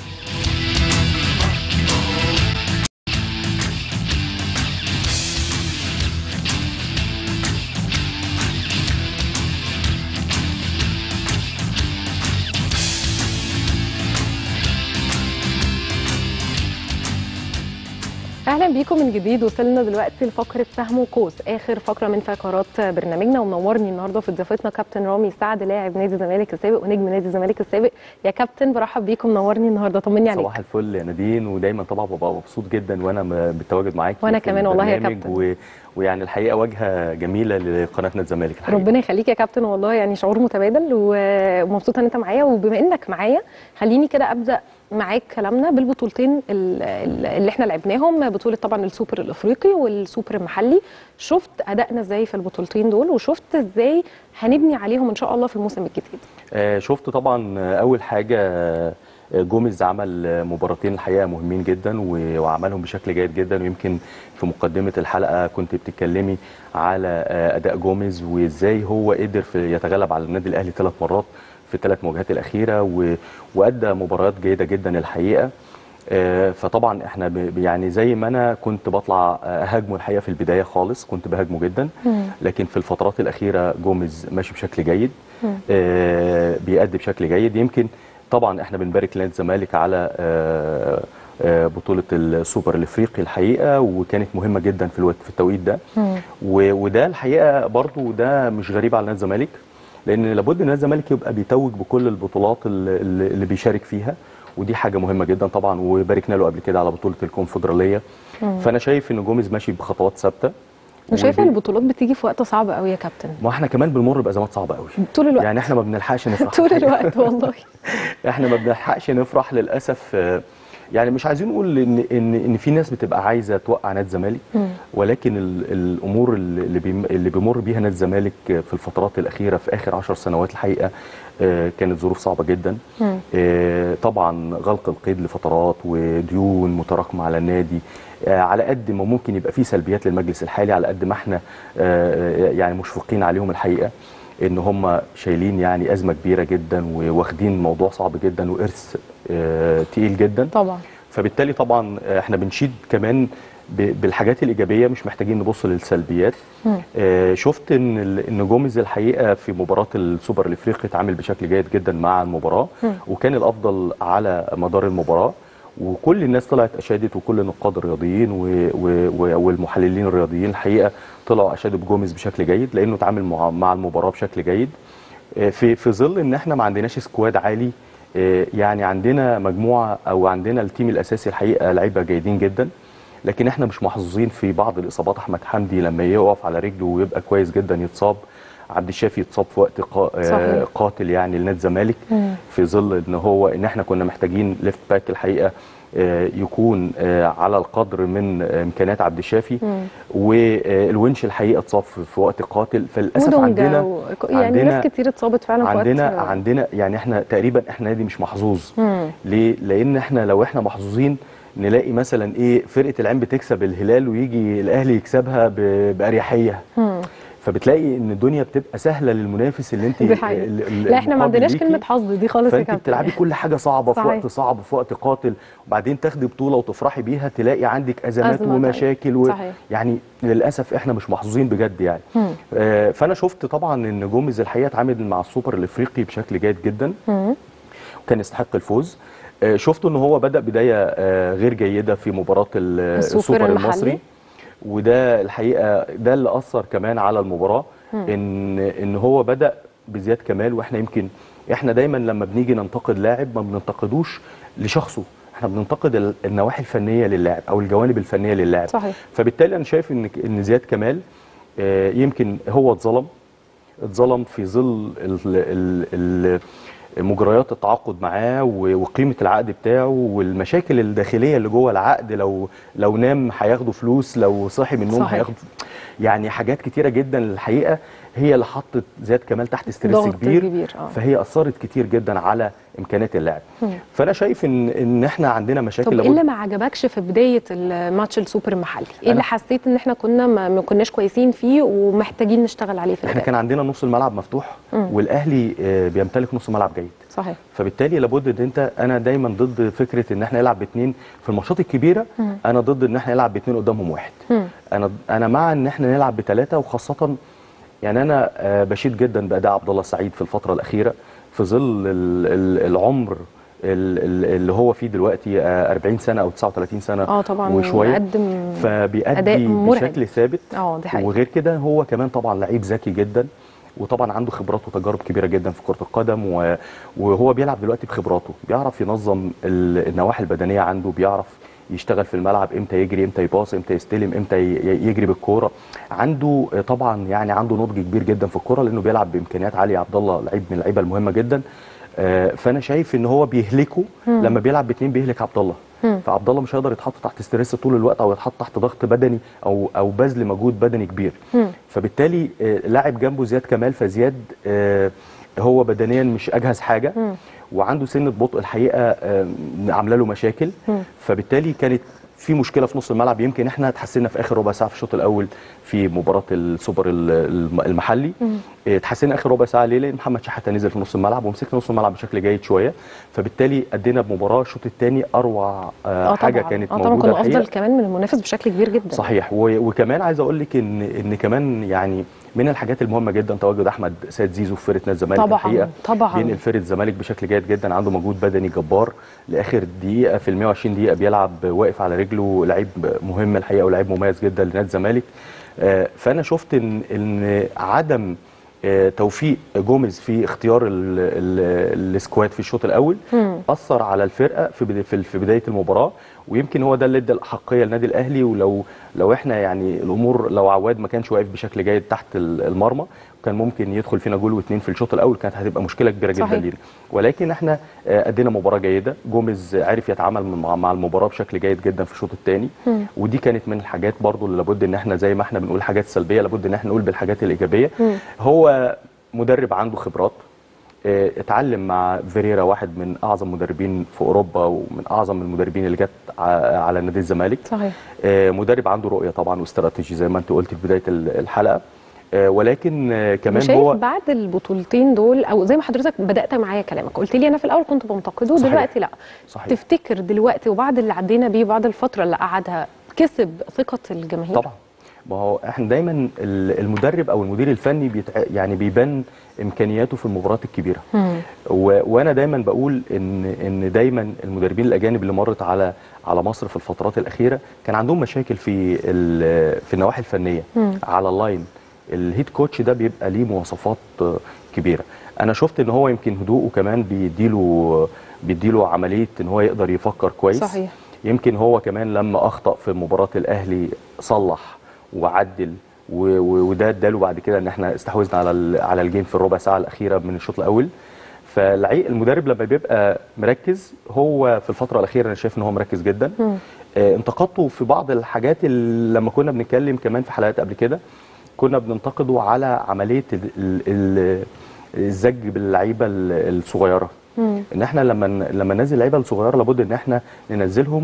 اهلا بيكم من جديد وصلنا دلوقتي لفقره سهم وقوس اخر فقره من فقرات برنامجنا ومنورني النهارده في ضيفتنا كابتن رامي سعد لاعب نادي الزمالك السابق ونجم نادي الزمالك السابق يا كابتن برحب بيكم منورني النهارده طمني عليك صباح الفل يا نادين ودايما طبعا ببقى مبسوط جدا وانا م- بالتواجد معاكي وأنا في كمان والله يا البرنامج كابتن. و... ويعني الحقيقه واجهه جميله لقناه نادي الزمالك الحقيقه ربنا يخليك يا كابتن والله يعني شعور متبادل و- ومبسوطه ان انت معايا وبما انك معايا خليني كده ابدا معاك كلامنا بالبطولتين ال- ال- اللي احنا لعبناهم بطوله طبعا السوبر الافريقي والسوبر المحلي شفت ادائنا ازاي في البطولتين دول وشفت ازاي هنبني عليهم ان شاء الله في الموسم الجديد آه شفت طبعا آه، اول حاجه آه، جوميز عمل آه، مباراتين الحقيقه مهمين جدا و- وعملهم بشكل جيد جدا ويمكن في مقدمه الحلقه كنت بتتكلمي على آه، اداء جوميز وازاي هو قدر في يتغلب على النادي الاهلي ثلاث مرات في الثلاث مواجهات الاخيره و- وادى مباريات جيده جدا الحقيقه آه، فطبعا احنا ب- يعني زي ما انا كنت بطلع آه، اهاجمه الحقيقه في البدايه خالص كنت بهاجمه جدا لكن في الفترات الاخيره جوميز ماشي بشكل جيد آه، بيأدي بشكل جيد يمكن طبعا احنا بنبارك لنادي الزمالك على آه، آه، بطوله السوبر الافريقي الحقيقه وكانت مهمه جدا في الوقت في التوقيت ده و- وده الحقيقه برضو ده مش غريب على نادي الزمالك لان لابد ان نادي الزمالك يبقى بيتوج بكل البطولات اللي, اللي اللي بيشارك فيها ودي حاجه مهمه جدا طبعا وباركنا له قبل كده على بطوله الكونفدراليه مم. فانا شايف ان جوميز ماشي بخطوات ثابته وشايفه وبي- ان البطولات بتيجي في وقت صعب قوي يا كابتن ما احنا كمان بنمر بازمات صعبه قوي طول الوقت يعني احنا ما بنلحقش نفرح طول الوقت والله احنا ما بنلحقش نفرح للاسف آه، يعني مش عايزين نقول ان ان ان في ناس بتبقى عايزه توقع نادي الزمالك مم. ولكن ال- الامور اللي بيم- اللي بيمر بيها نادي الزمالك في الفترات الاخيره في اخر عشر سنوات الحقيقه آه، كانت ظروف صعبه جدا مم. آه، طبعا غلق القيد لفترات وديون متراكمه على النادي آه، على قد ما ممكن يبقى في سلبيات للمجلس الحالي على قد ما احنا آه، يعني مشفقين عليهم الحقيقه ان هم شايلين يعني ازمه كبيره جدا وواخدين موضوع صعب جدا وارث آه، تقيل جدا طبعا فبالتالي طبعا آه، احنا بنشيد كمان ب- بالحاجات الايجابيه مش محتاجين نبص للسلبيات مم. آه، شفت ان ال- ان جوميز الحقيقه في مباراه السوبر الافريقي اتعامل بشكل جيد جدا مع المباراه مم. وكان الافضل على مدار المباراه وكل الناس طلعت اشادت وكل النقاد الرياضيين و... و... و... والمحللين الرياضيين الحقيقه طلعوا اشادوا بجوميز بشكل جيد لانه اتعامل مع, مع المباراه بشكل جيد آه، في في ظل ان احنا ما عندناش سكواد عالي آه، يعني عندنا مجموعه او عندنا التيم الاساسي الحقيقه لعيبه جيدين جدا لكن احنا مش محظوظين في بعض الاصابات احمد حمدي لما يقف على رجله ويبقى كويس جدا يتصاب عبد الشافي يتصاب في وقت قا- آه، صحيح. قاتل يعني لنادي الزمالك مم. في ظل ان هو ان احنا كنا محتاجين ليفت باك الحقيقه آه، يكون آه، على القدر من آه، امكانيات عبد الشافي مم. والونش الحقيقه اتصاب في في وقت قاتل فللاسف ودونجا عندنا و... يعني عندنا- ناس كتير اتصابت فعلا في عندنا وقت عندنا يعني احنا تقريبا احنا نادي مش محظوظ مم. ليه؟ لان احنا لو احنا محظوظين نلاقي مثلا ايه فرقه العين بتكسب الهلال ويجي الاهلي يكسبها ب- باريحيه مم. فبتلاقي ان الدنيا بتبقى سهله للمنافس اللي انت دي حقيقة. ال- ال- لا احنا ما المقابل عندناش ليكي. كلمه حظ دي خالص يا فانت كابتن بتلعبي كل حاجه صعبه في صحيح. وقت صعب في وقت قاتل وبعدين تاخدي بطوله وتفرحي بيها تلاقي عندك ازمات أزمة ومشاكل و... صحيح. يعني للاسف احنا مش محظوظين بجد يعني مم. آه، فانا شفت طبعا ان جوميز الحقيقه اتعامل مع السوبر الافريقي بشكل جيد جدا مم. وكان يستحق الفوز آه، شفت ان هو بدا بدايه آه، غير جيده في مباراه ال- السوبر السوبر المحلي. المصري وده الحقيقه ده اللي اثر كمان على المباراه مم. ان ان هو بدا بزياد كمال واحنا يمكن احنا دايما لما بنيجي ننتقد لاعب ما بننتقدوش لشخصه احنا بننتقد ال- النواحي الفنيه للاعب او الجوانب الفنيه للاعب صحيح فبالتالي انا شايف ان ان زياد كمال آه، يمكن هو اتظلم اتظلم في ظل ال- ال- ال- مجريات التعاقد معاه و- وقيمه العقد بتاعه والمشاكل الداخليه اللي جوه العقد لو لو نام هياخدوا فلوس لو صحي من النوم صحيح. هياخد يعني حاجات كتيره جدا الحقيقه هي اللي حطت زياد كمال تحت ستريس ضغط كبير كبير، آه. فهي اثرت كتير جدا على امكانيات اللاعب مم. فانا شايف ان ان احنا عندنا مشاكل طب ايه لابد- اللي ما عجبكش في بدايه الماتش السوبر المحلي؟ ايه اللي أنا- حسيت ان احنا كنا ما ما كناش كويسين فيه ومحتاجين نشتغل عليه في احنا البدايه؟ كان عندنا نص الملعب مفتوح مم. والاهلي آه، بيمتلك نص ملعب جيد صحيح فبالتالي لابد ان انت انا دايما ضد فكره ان احنا نلعب باثنين في الماتشات الكبيره مم. انا ضد ان احنا نلعب باثنين قدامهم واحد مم. انا انا مع ان احنا نلعب بثلاثه وخاصه يعني انا آه، بشيد جدا باداء عبد الله السعيد في الفتره الاخيره في ظل ال- ال- العمر ال- ال- اللي هو فيه دلوقتي آه، 40 سنه او 39 سنه اه طبعا وشويه مقدم أداء فبيأدي مرعب. بشكل ثابت اه دي حقيقة وغير كده هو كمان طبعا لعيب ذكي جدا وطبعا عنده خبرات وتجارب كبيره جدا في كره القدم و- وهو بيلعب دلوقتي بخبراته بيعرف ينظم ال- النواحي البدنيه عنده بيعرف يشتغل في الملعب امتى يجري امتى يباص امتى يستلم امتى ي- يجري بالكوره عنده آه، طبعا يعني عنده نضج كبير جدا في الكوره لانه بيلعب بامكانيات عاليه عبد الله لعيب من اللعيبه المهمه جدا آه، فانا شايف ان هو بيهلكه مم. لما بيلعب باثنين بيهلك عبد الله مم. فعبد الله مش هيقدر يتحط تحت ستريس طول الوقت او يتحط تحت ضغط بدني او او بذل مجهود بدني كبير مم. فبالتالي آه، لاعب جنبه زياد كمال فزياد آه، هو بدنيا مش اجهز حاجه مم. وعنده سنه بطء الحقيقه آه، عامله له مشاكل مم. فبالتالي كانت في مشكله في نص الملعب يمكن احنا اتحسنا في اخر ربع ساعه في الشوط الاول في مباراه السوبر ال- الم- المحلي مم. آه، اتحسنا اخر ربع ساعه ليه؟ لان محمد شحاته نزل في نص الملعب ومسكنا نص الملعب بشكل جيد شويه فبالتالي ادينا بمباراه الشوط الثاني اروع آه، اه حاجه طبعا كانت اه طبعا موجوده كنا الحقيقة. افضل كمان من المنافس بشكل كبير جدا صحيح و- وكمان عايز اقول لك ان ان كمان يعني من الحاجات المهمه جدا تواجد احمد سيد زيزو في فرقه نادي الزمالك طبعاً، الحقيقه طبعاً. بينقل فرقه الزمالك بشكل جيد جدا عنده مجهود بدني جبار لاخر دقيقه في ال 120 دقيقه بيلعب واقف على رجله لعيب مهم الحقيقه ولعيب مميز جدا لنادي الزمالك آه، فانا شفت ان ان عدم آه، توفيق جوميز في اختيار ال- ال- السكواد في الشوط الاول مم. اثر على الفرقه في بدا- في في بدايه المباراه ويمكن هو ده اللي ادى الاحقيه للنادي الاهلي ولو لو احنا يعني الامور لو عواد ما كانش واقف بشكل جيد تحت ال- المرمى كان ممكن يدخل فينا جول واثنين في الشوط الاول كانت هتبقى مشكله كبيره جدا صحيح. لينا ولكن احنا آه، ادينا مباراه جيده جوميز عرف يتعامل مع مع المباراه بشكل جيد جدا في الشوط الثاني مم. ودي كانت من الحاجات برضو اللي لابد ان احنا زي ما احنا بنقول حاجات سلبيه لابد ان احنا نقول بالحاجات الايجابيه مم. هو مدرب عنده خبرات آه، اتعلم مع فيريرا واحد من اعظم مدربين في اوروبا ومن اعظم المدربين اللي جت ع- على نادي الزمالك صحيح آه، مدرب عنده رؤيه طبعا واستراتيجي زي ما انت قلت في بدايه ال- الحلقه آه، ولكن آه، كمان وشايف هو بعد البطولتين دول او زي ما حضرتك بدات معايا كلامك قلت لي انا في الاول كنت بنتقده صحيح. دلوقتي لا صحيح. تفتكر دلوقتي وبعد اللي عدينا بيه بعد الفتره اللي قعدها كسب ثقه الجماهير طبعا ما هو احنا دايما ال- المدرب او المدير الفني بيتع... يعني بيبان امكانياته في المباريات الكبيره مم. و... وانا دايما بقول ان ان دايما المدربين الاجانب اللي مرت على على مصر في الفترات الاخيره كان عندهم مشاكل في ال... في النواحي الفنيه مم. على اللاين الهيد كوتش ده بيبقى ليه مواصفات آه، كبيره انا شفت ان هو يمكن هدوءه كمان بيديله بيديله عمليه ان هو يقدر يفكر كويس صحيح يمكن هو كمان لما اخطا في مباراه الاهلي صلح وعدل و- و- وده اداله بعد كده ان احنا استحوذنا على ال- على الجيم في الربع ساعه الاخيره من الشوط الاول فالعي المدرب لما بيبقى مركز هو في الفتره الاخيره انا شايف ان هو مركز جدا مم. آه، انتقدته في بعض الحاجات اللي لما كنا بنتكلم كمان في حلقات قبل كده كنا بننتقده على عمليه ال- ال- ال- الزج باللعيبه ال- الصغيره مم. ان احنا لما ن- لما ننزل اللعيبه الصغيره لابد ان احنا ننزلهم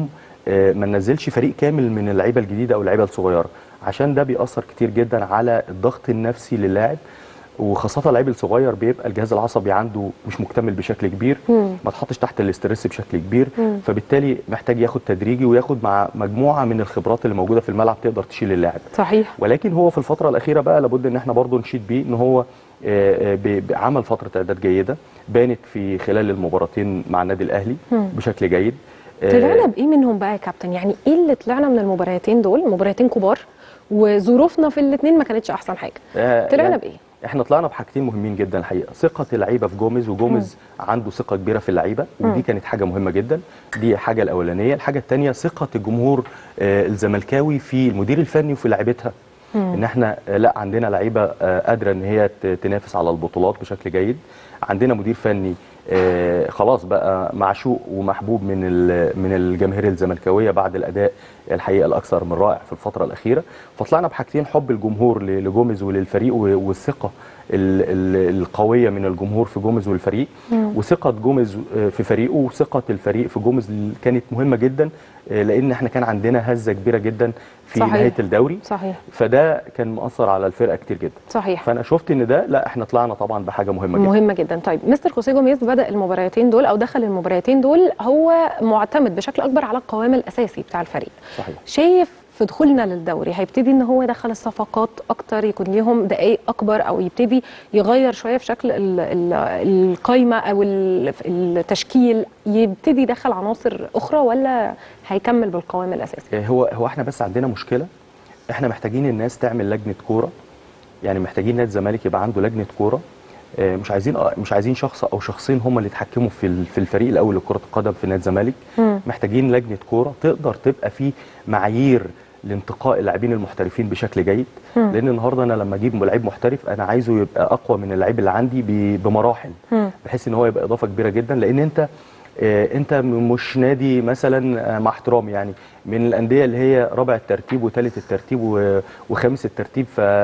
آه، ما ننزلش فريق كامل من اللعيبه الجديده او اللعيبه الصغيره عشان ده بيأثر كتير جدا على الضغط النفسي للاعب وخاصة اللعيب الصغير بيبقى الجهاز العصبي عنده مش مكتمل بشكل كبير مم. ما تحطش تحت الاسترس بشكل كبير مم. فبالتالي محتاج ياخد تدريجي وياخد مع مجموعة من الخبرات اللي موجودة في الملعب تقدر تشيل اللاعب صحيح ولكن هو في الفترة الأخيرة بقى لابد إن احنا برضو نشيد بيه إن هو آه، آه، ب- ب- عمل فترة إعداد جيدة بانت في خلال المباراتين مع النادي الأهلي مم. بشكل جيد آه، طلعنا بايه منهم بقى يا كابتن يعني ايه اللي طلعنا من المباراتين دول مباراتين كبار وظروفنا في الاثنين ما كانتش احسن حاجه آه، طلعنا يعني بايه احنا طلعنا بحاجتين مهمين جدا الحقيقه ثقه اللعيبه في جوميز وجوميز عنده ثقه كبيره في اللعيبه مم. ودي كانت حاجه مهمه جدا دي حاجه الاولانيه الحاجه الثانيه ثقه الجمهور آه، الزملكاوي في المدير الفني وفي لعيبتها مم. ان احنا آه، لا عندنا لعيبه آه، قادره ان هي ت- تنافس على البطولات بشكل جيد عندنا مدير فني آه، خلاص بقى معشوق ومحبوب من ال- من الجماهير الزملكاويه بعد الاداء الحقيقه الاكثر من رائع في الفتره الاخيره فطلعنا بحاجتين حب الجمهور ل- لجوميز وللفريق و- والثقه ال- ال- القويه من الجمهور في جوميز والفريق مم. وثقه جوميز آه، في فريقه وثقه الفريق في جوميز اللي كانت مهمه جدا آه، لان احنا كان عندنا هزه كبيره جدا في صحيح. نهايه الدوري صحيح فده كان مأثر على الفرقه كتير جدا صحيح فانا شفت ان ده لا احنا طلعنا طبعا بحاجه مهمه جدا مهمه جدا طيب مستر خوسيه جوميز بدا المباراتين دول او دخل المباراتين دول هو معتمد بشكل اكبر على القوام الاساسي بتاع الفريق صحيح شايف في دخولنا للدوري هيبتدي ان هو يدخل الصفقات اكتر يكون ليهم دقائق اكبر او يبتدي يغير شويه في شكل ال- ال- القايمه او ال- التشكيل يبتدي يدخل عناصر اخرى ولا هيكمل بالقوام الاساسي آه، هو هو احنا بس عندنا مشكله احنا محتاجين الناس تعمل لجنه كوره يعني محتاجين نادي الزمالك يبقى عنده لجنه كوره آه، مش عايزين آه، مش عايزين شخص او شخصين هم اللي يتحكموا في ال- في الفريق الاول لكره القدم في نادي الزمالك مم. محتاجين لجنه كوره تقدر تبقى في معايير لانتقاء اللاعبين المحترفين بشكل جيد مم. لان النهارده انا لما اجيب لعيب محترف انا عايزه يبقى اقوى من اللعيب اللي عندي ب- بمراحل مم. بحيث ان هو يبقى اضافه كبيره جدا لان انت آه، انت م- مش نادي مثلا آه، مع احترامي يعني من الانديه اللي هي رابع الترتيب وثالث الترتيب و- وخامس الترتيب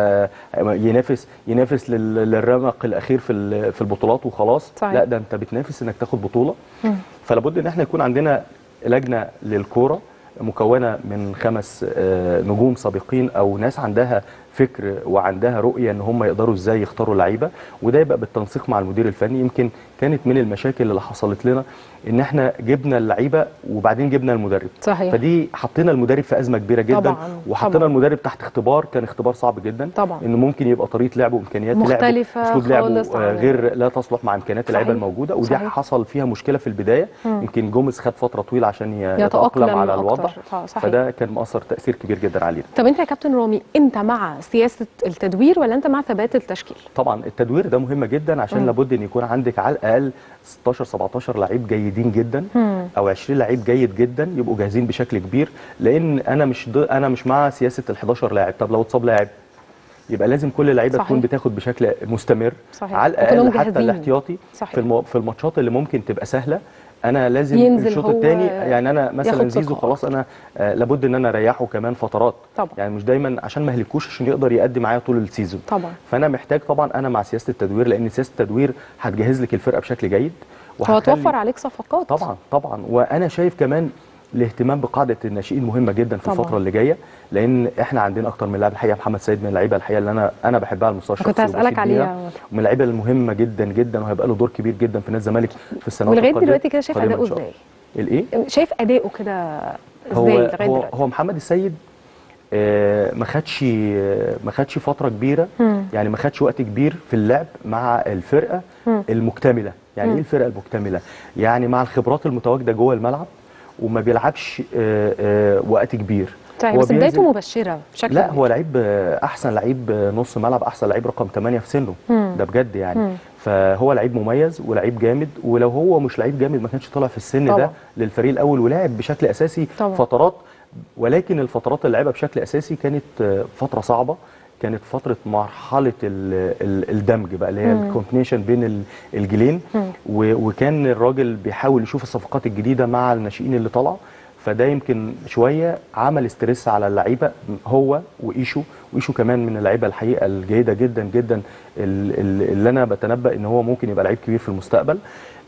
فينافس ينافس لل- للرمق الاخير في ال- في البطولات وخلاص صحيح. لا ده انت بتنافس انك تاخد بطوله مم. فلابد ان احنا يكون عندنا لجنه للكوره مكونه من خمس آه، نجوم سابقين او ناس عندها فكر وعندها رؤيه ان هم يقدروا ازاي يختاروا لعيبه وده يبقى بالتنسيق مع المدير الفني يمكن كانت من المشاكل اللي حصلت لنا ان احنا جبنا اللعيبه وبعدين جبنا المدرب صحيح فدي حطينا المدرب في ازمه كبيره جدا طبعاً، وحطينا طبعاً. المدرب تحت اختبار كان اختبار صعب جدا طبعا انه ممكن يبقى طريقه لعبه وامكانيات مختلفة لعبه اسلوب لعبه خالص آه، عن- غير لا تصلح مع امكانيات اللعيبه صحيح. الموجوده ودي صحيح. حصل فيها مشكله في البدايه مم. يمكن جوميز خد فتره طويله عشان ي- يتأقلم يتاقلم على أكتر. الوضع آه، صحيح. فده كان مؤثر تاثير كبير جدا علينا طب انت يا كابتن رامي انت مع سياسه التدوير ولا انت مع ثبات التشكيل طبعا التدوير ده مهم جدا عشان مم. لابد ان يكون عندك على الاقل 16 17 لعيب جيدين جدا مم. او 20 لعيب جيد جدا يبقوا جاهزين بشكل كبير لان انا مش ض... انا مش مع سياسه ال 11 لاعب طب لو اتصاب لاعب يبقى لازم كل اللعيبه صحيح. تكون بتاخد بشكل مستمر صحيح. على وكلهم الاقل حتى جاهزين. الاحتياطي صحيح. في الم... في الماتشات اللي ممكن تبقى سهله انا لازم ينزل الشوط هو الثاني يعني انا مثلا ياخد زيزو ثقة خلاص انا آه لابد ان انا اريحه كمان فترات طبعا. يعني مش دايما عشان ما اهلكوش عشان يقدر يأدي معايا طول السيزون طبعا فانا محتاج طبعا انا مع سياسه التدوير لان سياسه التدوير هتجهز لك الفرقه بشكل جيد وهتخلي- وهتوفر عليك صفقات طبعا طبعا وانا شايف كمان الاهتمام بقاعده الناشئين مهمه جدا في طبعاً. الفتره اللي جايه لان احنا عندنا اكتر من لاعب الحقيقه محمد سيد من اللعيبه الحقيقه اللي انا انا بحبها على المستوى كنت الشخصي هسألك وبشيد عليها. بيها. ومن اللعيبه المهمه جدا جدا وهيبقى له دور كبير جدا في نادي الزمالك في السنوات ولغايه القادمة- دلوقتي كده شايف القادمة إن اداؤه شاء ازاي الله. الايه شايف اداؤه كده هو ازاي لغايه هو, دلوقتي هو محمد السيد آه، ما خدش آه، ما خدش فتره كبيره مم. يعني ما خدش وقت كبير في اللعب مع الفرقه مم. المكتمله يعني مم. ايه الفرقه المكتمله يعني مع الخبرات المتواجده جوه الملعب وما بيلعبش آه، آه، وقت كبير طيب هو بس بدايته بينزل- مبشره بشكل لا كبير. هو لعيب آه، احسن لعيب آه، نص ملعب احسن لعيب رقم 8 في سنه مم. ده بجد يعني مم. فهو لعيب مميز ولعيب جامد ولو هو مش لعيب جامد ما كانش طالع في السن طبعا. ده للفريق الاول ولعب بشكل اساسي طبعا. فترات ولكن الفترات اللي لعبها بشكل اساسي كانت آه، فتره صعبه كانت فتره مرحله ال- ال- الدمج بقى اللي هي مم. الكومبينيشن بين ال- الجيلين مم. و- وكان الراجل بيحاول يشوف الصفقات الجديده مع الناشئين اللي طالعه فده يمكن شويه عمل استرس على اللعيبه هو وايشو وايشو كمان من اللعيبه الحقيقه الجيده جدا جدا ال- ال- اللي انا بتنبأ ان هو ممكن يبقى لعيب كبير في المستقبل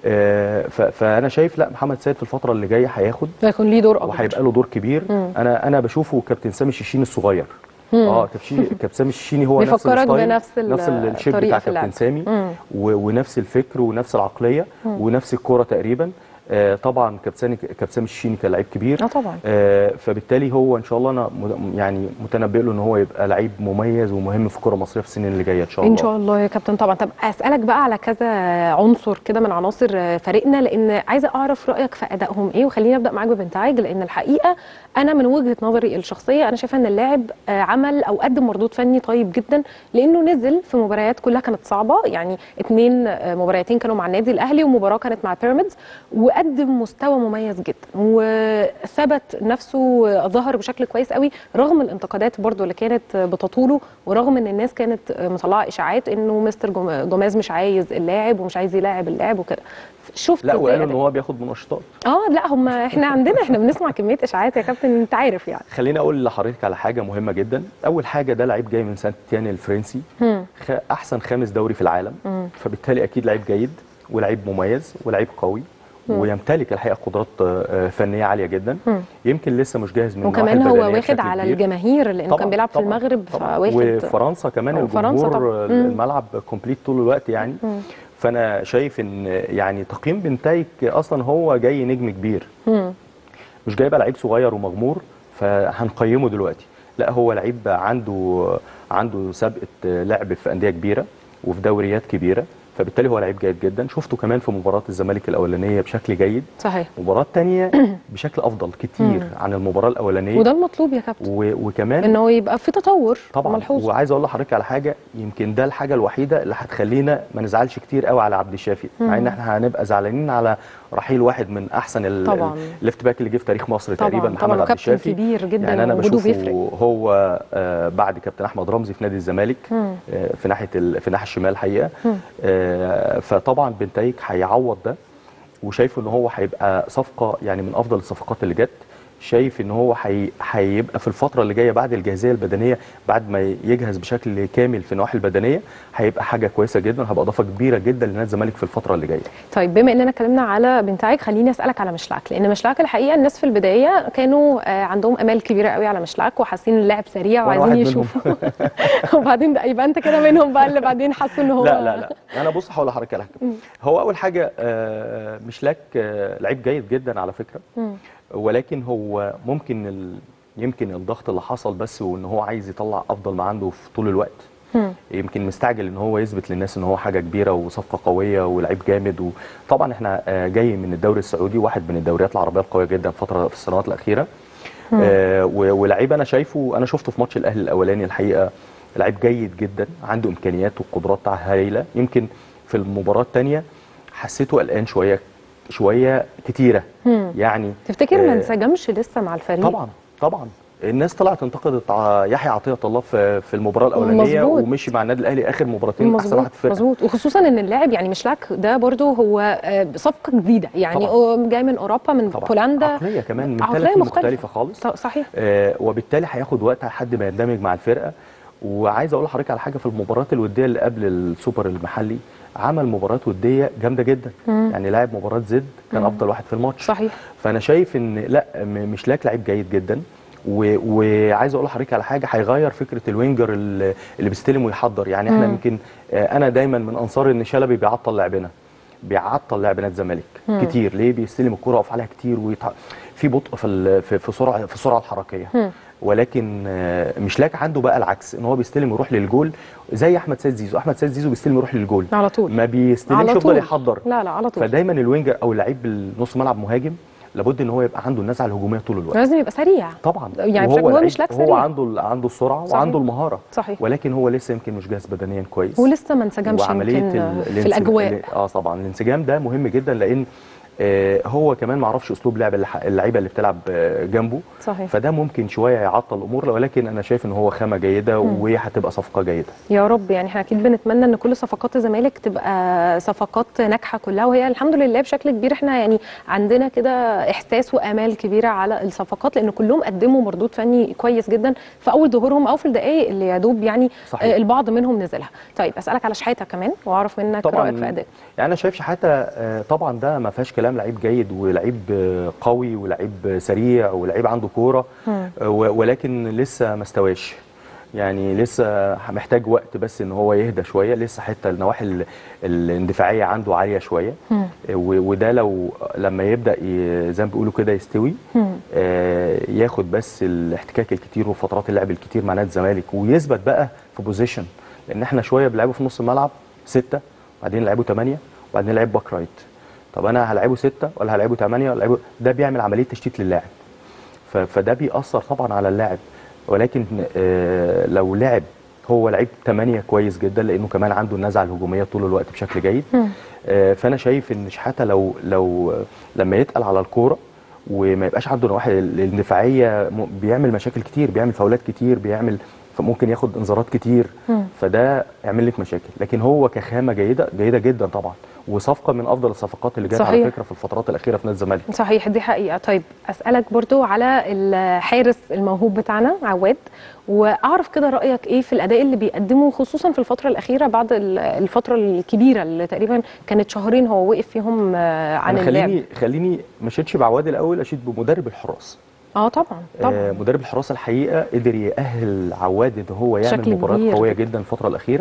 آه، ف- فانا شايف لا محمد سيد في الفتره اللي جايه هياخد هيكون ليه دور اكبر وهيبقى له دور كبير مم. انا انا بشوفه كابتن سامي الشيشيني الصغير مم. اه كابتن كابتن سامي الشيشيني هو نفس بيفكرك الستايل بنفس ال- نفس الشيب الطريقة بتاع في اللعب. كابتن سامي مم. و- ونفس الفكر ونفس العقليه مم. ونفس الكوره تقريبا آه طبعا كابتن سامي كابتن سامي الشيشيني كان لعيب كبير اه طبعا آه فبالتالي هو ان شاء الله انا م- يعني متنبئ له ان هو يبقى لعيب مميز ومهم في الكره المصريه في السنين اللي جايه ان شاء الله ان شاء الله يا كابتن طبعا طب اسالك بقى على كذا عنصر كده من عناصر فريقنا لان عايزه اعرف رايك في ادائهم ايه وخليني ابدا معاك ببنتعاج لان الحقيقه انا من وجهه نظري الشخصيه انا شايفه ان اللاعب آه، عمل او قدم مردود فني طيب جدا لانه نزل في مباريات كلها كانت صعبه يعني اتنين آه، مباراتين كانوا مع النادي الاهلي ومباراه كانت مع بيراميدز وقدم مستوى مميز جدا وثبت نفسه آه، ظهر بشكل كويس قوي رغم الانتقادات برضو اللي كانت آه، بتطوله ورغم ان الناس كانت آه، مطلعه اشاعات انه مستر جوم- جوميز مش عايز اللاعب ومش عايز يلاعب اللاعب وكده شفت لا إزاي وقالوا ان أداء؟ هو بياخد منشطات اه لا هم احنا عندنا احنا بنسمع كميه اشاعات يا كابتن انت عارف يعني خليني اقول لحضرتك على حاجه مهمه جدا اول حاجه ده لعيب جاي من سان تيان الفرنسي هم. خ- احسن خامس دوري في العالم مم. فبالتالي اكيد لعيب جيد ولعيب مميز ولعيب قوي مم. ويمتلك الحقيقه قدرات آه، فنيه عاليه جدا مم. يمكن لسه مش جاهز من وكمان النواحي هو البدنية واخد بشكل على كبير. الجماهير لانه طبعاً، كان بيلعب في طبعاً، المغرب طبعاً. فواخد وفرنسا كمان وفرنسا الجمهور طبعاً. آه، مم. الملعب كومبليت طول الوقت يعني مم. فانا شايف ان يعني تقييم بنتايك اصلا هو جاي نجم كبير مم. مش جاي بقى لعيب صغير ومغمور فهنقيمه دلوقتي لا هو لعيب عنده عنده سابقه لعب في انديه كبيره وفي دوريات كبيره فبالتالي هو لعيب جيد جدا شفته كمان في مباراه الزمالك الاولانيه بشكل جيد صحيح مباراه تانية بشكل افضل كتير مم. عن المباراه الاولانيه وده المطلوب يا كابتن و... وكمان ان هو يبقى في تطور طبعا ملحوظ وعايز اقول لحضرتك على حاجه يمكن ده الحاجه الوحيده اللي هتخلينا ما نزعلش كتير قوي على عبد الشافي مم. مع ان احنا هنبقى زعلانين على رحيل واحد من احسن ال- طبعاً. ال- الليفت باك اللي جه في تاريخ مصر طبعاً، تقريبا طبعاً، محمد عبد وكابتن الشافي كبير جداً يعني انا ووجوده بشوفه بيفرق. هو آه، بعد كابتن احمد رمزي في نادي الزمالك مم. آه، في ناحيه ال- في ناحيه الشمال الحقيقه مم. آه، فطبعا بنتايك هيعوض ده وشايف ان هو هيبقى صفقه يعني من افضل الصفقات اللي جت شايف ان هو هي- هيبقى في الفتره اللي جايه بعد الجاهزيه البدنيه بعد ما يجهز بشكل كامل في النواحي البدنيه هيبقى حاجه كويسه جدا هيبقى اضافه كبيره جدا لنادي الزمالك في الفتره اللي جايه طيب بما اننا اتكلمنا على بنتايج خليني اسالك على مشلاك لان مشلاك الحقيقه الناس في البدايه كانوا آه، عندهم امال كبيره قوي على مشلاك وحاسين ان اللاعب سريع وأنا وعايزين واحد منهم. يشوفوا وبعدين ده يبقى انت كده منهم بقى اللي بعدين حسوا ان هو لا لا لا انا بص هقول لحضرتك على حاجه مم. هو اول حاجه آه، مشلاك آه، لعيب جيد جدا على فكره مم. ولكن هو ممكن ال... يمكن الضغط اللي حصل بس وان هو عايز يطلع افضل ما عنده في طول الوقت مم. يمكن مستعجل ان هو يثبت للناس ان هو حاجه كبيره وصفقه قويه ولعيب جامد وطبعا احنا آه، جاي من الدوري السعودي واحد من الدوريات العربيه القويه جدا فتره في السنوات الاخيره مم. آه و- ولعيب انا شايفه انا شفته في ماتش الاهلي الاولاني الحقيقه لعيب جيد جدا عنده امكانيات وقدرات هايله يمكن في المباراه الثانيه حسيته قلقان شويه شويه كتيره مم. يعني تفتكر ما آه، انسجمش لسه مع الفريق طبعا طبعا الناس طلعت انتقدت ع- يحيى عطيه الله في في المباراه الاولانيه مظبوط. ومشي مع النادي الاهلي اخر مباراتين احسن مظبوط واحد في الفرقه مظبوط وخصوصا ان اللاعب يعني مشلاك ده برضو هو آه، صفقه جديده يعني طبعاً. هو جاي من اوروبا من طبعا بولندا عقليه كمان من عقلية ثلاث مختلفة. مختلفه خالص ط- صحيح آه وبالتالي هياخد وقت لحد ما يندمج مع الفرقه وعايز اقول لحضرتك على حاجه في المباريات الوديه اللي قبل السوبر المحلي عمل مباريات وديه جامده جدا مم. يعني لاعب مباراه زد كان مم. افضل واحد في الماتش صحيح فانا شايف ان لا م- مش لاك لعيب جيد جدا و- وعايز اقول لحضرتك على حاجه هيغير فكره الوينجر اللي اللي بيستلم ويحضر يعني احنا مم. يمكن آه، انا دايما من انصار ان شلبي بيعطل لاعبنا بيعطل لاعب نادي الزمالك مم. كتير ليه بيستلم الكره ويقف عليها كتير ويتع... في بطء في ال- في في سرعه في السرعه الحركيه مم. ولكن آه، مش لاك عنده بقى العكس ان هو بيستلم ويروح للجول زي احمد سيد زيزو احمد سيد زيزو بيستلم ويروح للجول على طول ما بيستلمش على يفضل طول. يحضر لا لا على طول فدايما الوينجر او اللعيب النص ملعب مهاجم لابد ان هو يبقى عنده النزعه الهجوميه طول الوقت لازم يبقى سريع طبعا يعني وهو بشكل هو لعيب- مش لاك هو سريع عنده ال- عنده السرعه صحيح. وعنده المهاره صحيح ولكن هو لسه يمكن مش جاهز بدنيا كويس ولسه ما انسجمش وعمليه يمكن ال- في الانسج- الاجواء ال- اه طبعا الانسجام ده مهم جدا لان آه، هو كمان ما اعرفش اسلوب لعب اللح- اللعيبه اللي بتلعب آه، جنبه صحيح فده ممكن شويه يعطل الامور ولكن انا شايف ان هو خامه جيده مم. وهتبقى صفقه جيده يا رب يعني احنا اكيد بنتمنى ان كل صفقات الزمالك تبقى صفقات ناجحه كلها وهي الحمد لله بشكل كبير احنا يعني عندنا كده احساس وامال كبيره على الصفقات لان كلهم قدموا مردود فني كويس جدا في اول ظهورهم او في الدقائق اللي يا دوب يعني صحيح. آه، البعض منهم نزلها طيب اسالك على شحاته كمان واعرف منك طبعاً. رايك في اداء يعني انا شايف شحاته آه، طبعا ده ما فيهاش كلام لعيب جيد ولعيب آه، قوي ولعيب سريع ولعيب عنده كوره مم. آه، و- ولكن لسه ما استواش يعني لسه محتاج وقت بس ان هو يهدى شويه لسه حتى النواحي ال- الاندفاعيه عنده عاليه شويه مم. آه، و- وده لو لما يبدا ي- زي ما بيقولوا كده يستوي مم. آه، ياخد بس الاحتكاك الكتير وفترات اللعب الكتير مع نادي الزمالك ويثبت بقى في بوزيشن لان احنا شويه بنلعبه في نص الملعب سته وبعدين نلعبه ثمانيه وبعدين نلعب باك رايت طب انا هلعبه سته ولا هلعبه ثمانيه ولا هلعبه ده بيعمل عمليه تشتيت للاعب ف- فده بيأثر طبعا على اللاعب ولكن آه، لو لعب هو لعيب 8 كويس جدا لانه كمان عنده النزعه الهجوميه طول الوقت بشكل جيد مم. آه، فانا شايف ان شحاته لو لو لما يتقل على الكوره وما يبقاش عنده النواحي الاندفاعيه م- بيعمل مشاكل كتير بيعمل فاولات كتير بيعمل فممكن ياخد انذارات كتير مم. فده يعمل لك مشاكل لكن هو كخامه جيده جيده جدا طبعا وصفقه من افضل الصفقات اللي جت على صحيح. فكره في الفترات الاخيره في نادي الزمالك صحيح دي حقيقة طيب أسألك برضو على الحارس الموهوب بتاعنا عواد وأعرف كده رأيك إيه في الأداء اللي بيقدمه خصوصا في الفترة الأخيرة بعد ال- الفترة الكبيرة اللي تقريبا كانت شهرين هو وقف فيهم آه، عن أنا اللعب خليني خليني ما اشيدش بعواد الاول اشيد بمدرب الحراس اه طبعا طبعا آه، مدرب الحراسه الحقيقه قدر يأهل عواد ان هو يعمل بشكل مباريات كبير. قويه جدا الفتره الاخيره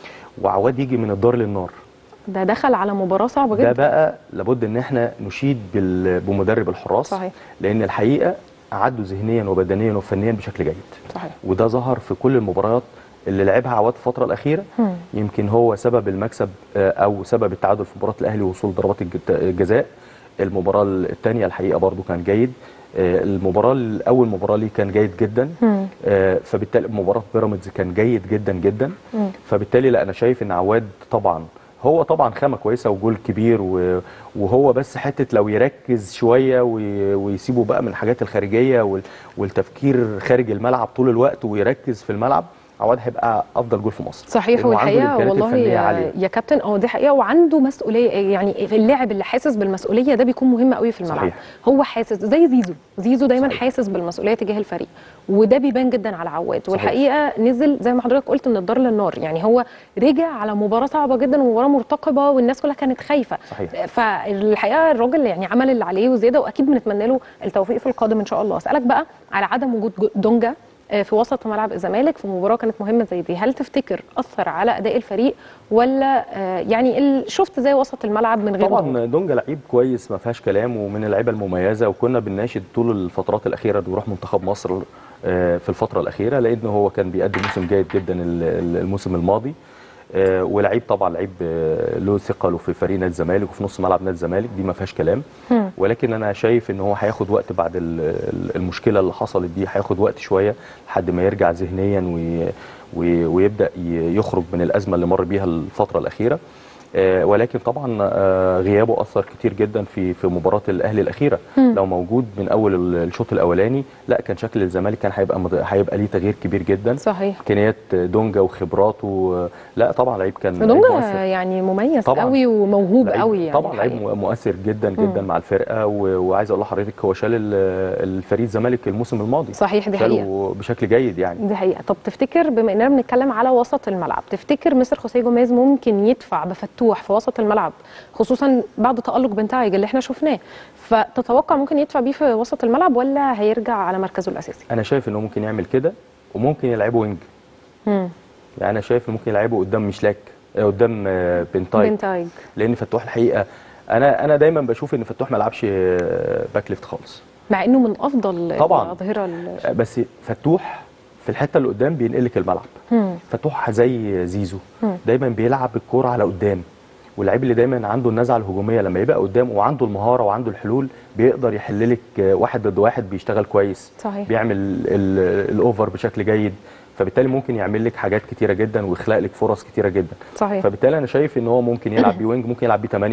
وعواد يجي من الدار للنار ده دخل على مباراة صعبة ده جدا بقى لابد ان احنا نشيد بال- بمدرب الحراس صحيح. لان الحقيقه عدوا ذهنيا وبدنيا وفنيا بشكل جيد صحيح وده ظهر في كل المباريات اللي لعبها عواد في الفتره الاخيره مم. يمكن هو سبب المكسب آه، او سبب التعادل في مباراه الاهلي ووصول ضربات الج- الجزاء المباراه الثانيه الحقيقه برضو كان جيد آه، المباراه الاول مباراه ليه كان جيد جدا مم. آه، فبالتالي مباراه بيراميدز كان جيد جدا جدا مم. فبالتالي لا انا شايف ان عواد طبعا هو طبعا خامه كويسه وجول كبير و- وهو بس حته لو يركز شويه وي- ويسيبه بقى من الحاجات الخارجيه وال- والتفكير خارج الملعب طول الوقت ويركز في الملعب عواد هيبقى افضل جول في مصر صحيح لأنه عنده والحقيقه الإمكانيات والله الفنية يا, عالية. يا كابتن اه دي حقيقه وعنده مسؤوليه يعني في اللاعب اللي حاسس بالمسؤوليه ده بيكون مهم قوي في الملعب صحيح. هو حاسس زي زيزو زيزو دايما صحيح. حاسس بالمسؤوليه تجاه الفريق وده بيبان جدا على عواد صحيح. والحقيقه نزل زي ما حضرتك قلت من الدار للنار يعني هو رجع على مباراه صعبه جدا ومباراه مرتقبه والناس كلها كانت خايفه صحيح. فالحقيقه الراجل يعني عمل اللي عليه وزياده واكيد بنتمنى له التوفيق في القادم ان شاء الله اسالك بقى على عدم وجود جو- دونجا آه، في وسط ملعب الزمالك في مباراه كانت مهمه زي دي هل تفتكر اثر على اداء الفريق ولا آه، يعني ال- شفت زي وسط الملعب من غير دونجا؟ طبعا دونجا لعيب كويس ما فيهاش كلام ومن اللعيبه المميزه وكنا بنناشد طول الفترات الاخيره انه يروح منتخب مصر آه، في الفتره الاخيره لانه هو كان بيقدم موسم جيد جدا ال- ال- الموسم الماضي آه، ولعيب طبعا لعيب آه، له ثقله في فريق نادي الزمالك وفي نص ملعب نادي الزمالك دي ما فيهاش كلام هم. ولكن انا شايف ان هو هياخد وقت بعد ال- ال- المشكله اللي حصلت دي هياخد وقت شويه لحد ما يرجع ذهنيا وي- وي- ويبدا ي- يخرج من الازمه اللي مر بيها الفتره الاخيره آه، ولكن طبعا آه، غيابه اثر كتير جدا في في مباراه الاهلي الاخيره مم. لو موجود من اول ال- الشوط الاولاني لا كان شكل الزمالك كان هيبقى مد- هيبقى ليه تغيير كبير جدا صحيح امكانيات دونجا وخبراته لا طبعا لعيب كان لعيب دونجا مؤثر. يعني مميز طبعاً. قوي وموهوب لعيب- قوي يعني طبعا لعيب الحقيقة. مؤثر جدا جدا مم. مع الفرقه و- وعايز اقول لحضرتك هو شال ال- الفريق الزمالك الموسم الماضي صحيح دي شاله حقيقة. بشكل جيد يعني دي حقيقة طب تفتكر بما اننا بنتكلم على وسط الملعب تفتكر مستر خوسيه جوميز ممكن يدفع بفتوح في وسط الملعب خصوصا بعد تألق بنتايج اللي احنا شفناه فتتوقع ممكن يدفع بيه في وسط الملعب ولا هيرجع على مركزه الأساسي انا شايف انه ممكن يعمل كده وممكن يلعبه وينج مم. يعني انا شايف انه ممكن يلعبه قدام مشلاك آه، قدام آه، بنتايج بنتايج لان فتوح الحقيقه انا انا دايما بشوف ان فتوح ما لعبش آه، باك ليفت خالص مع انه من افضل طبعاً. الاظهره ال- آه، بس فتوح في الحته اللي قدام بينقلك الملعب مم. فتوح زي زيزو مم. دايما بيلعب الكوره على قدام واللعيب اللي دايما عنده النزعه الهجوميه لما يبقى قدام وعنده المهاره وعنده الحلول بيقدر يحل لك آه، واحد ضد واحد بيشتغل كويس صحيح بيعمل ال- الاوفر بشكل جيد فبالتالي ممكن يعمل لك حاجات كتيره جدا ويخلق لك فرص كتيره جدا صحيح فبالتالي انا شايف ان هو ممكن يلعب بيه وينج ممكن يلعب بيه 8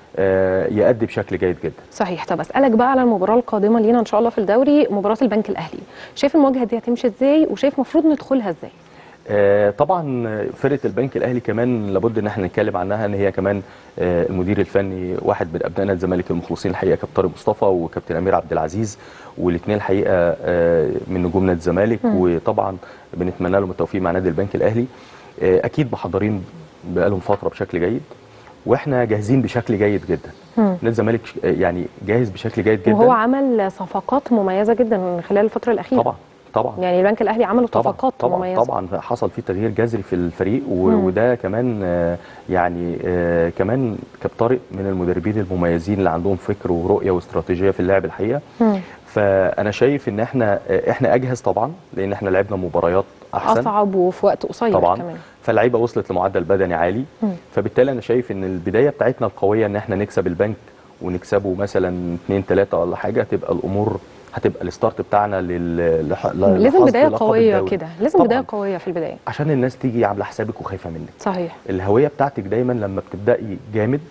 آه، يأدي بشكل جيد جدا صحيح طب اسالك بقى على المباراه القادمه لينا ان شاء الله في الدوري مباراه البنك الاهلي شايف المواجهه دي هتمشي ازاي وشايف المفروض ندخلها ازاي آه، طبعا فرقه البنك الاهلي كمان لابد ان احنا نتكلم عنها ان هي كمان آه، المدير الفني واحد من ابناء نادي الزمالك المخلصين الحقيقه كابتن طارق مصطفى وكابتن امير عبد العزيز والاثنين الحقيقه آه، من نجوم نادي الزمالك مم. وطبعا بنتمنى لهم التوفيق مع نادي البنك الاهلي آه، اكيد محضرين بقالهم فتره بشكل جيد واحنا جاهزين بشكل جيد جدا مم. نادي الزمالك آه، يعني جاهز بشكل جيد جدا وهو عمل صفقات مميزه جدا خلال الفتره الاخيره طبعا طبعا يعني البنك الاهلي عملوا طبعا صفقات طبعا مميزه طبعا حصل فيه تغيير جذري في الفريق و- مم. وده كمان آه، يعني آه، كمان كابتن طارق من المدربين المميزين اللي عندهم فكر ورؤيه واستراتيجيه في اللعب الحقيقه مم. فانا شايف ان احنا آه، احنا اجهز طبعا لان احنا لعبنا مباريات احسن اصعب وفي وقت قصير طبعا كمان فاللعيبه وصلت لمعدل بدني عالي مم. فبالتالي انا شايف ان البدايه بتاعتنا القويه ان احنا نكسب البنك ونكسبه مثلا 2 3 ولا حاجه تبقى الامور هتبقى الستارت بتاعنا لل لح- لازم لحصد بدايه لقب قويه الدوري. كده لازم طبعاً. بدايه قويه في البدايه عشان الناس تيجي عامله حسابك وخايفه منك صحيح الهويه بتاعتك دايما لما بتبداي جامد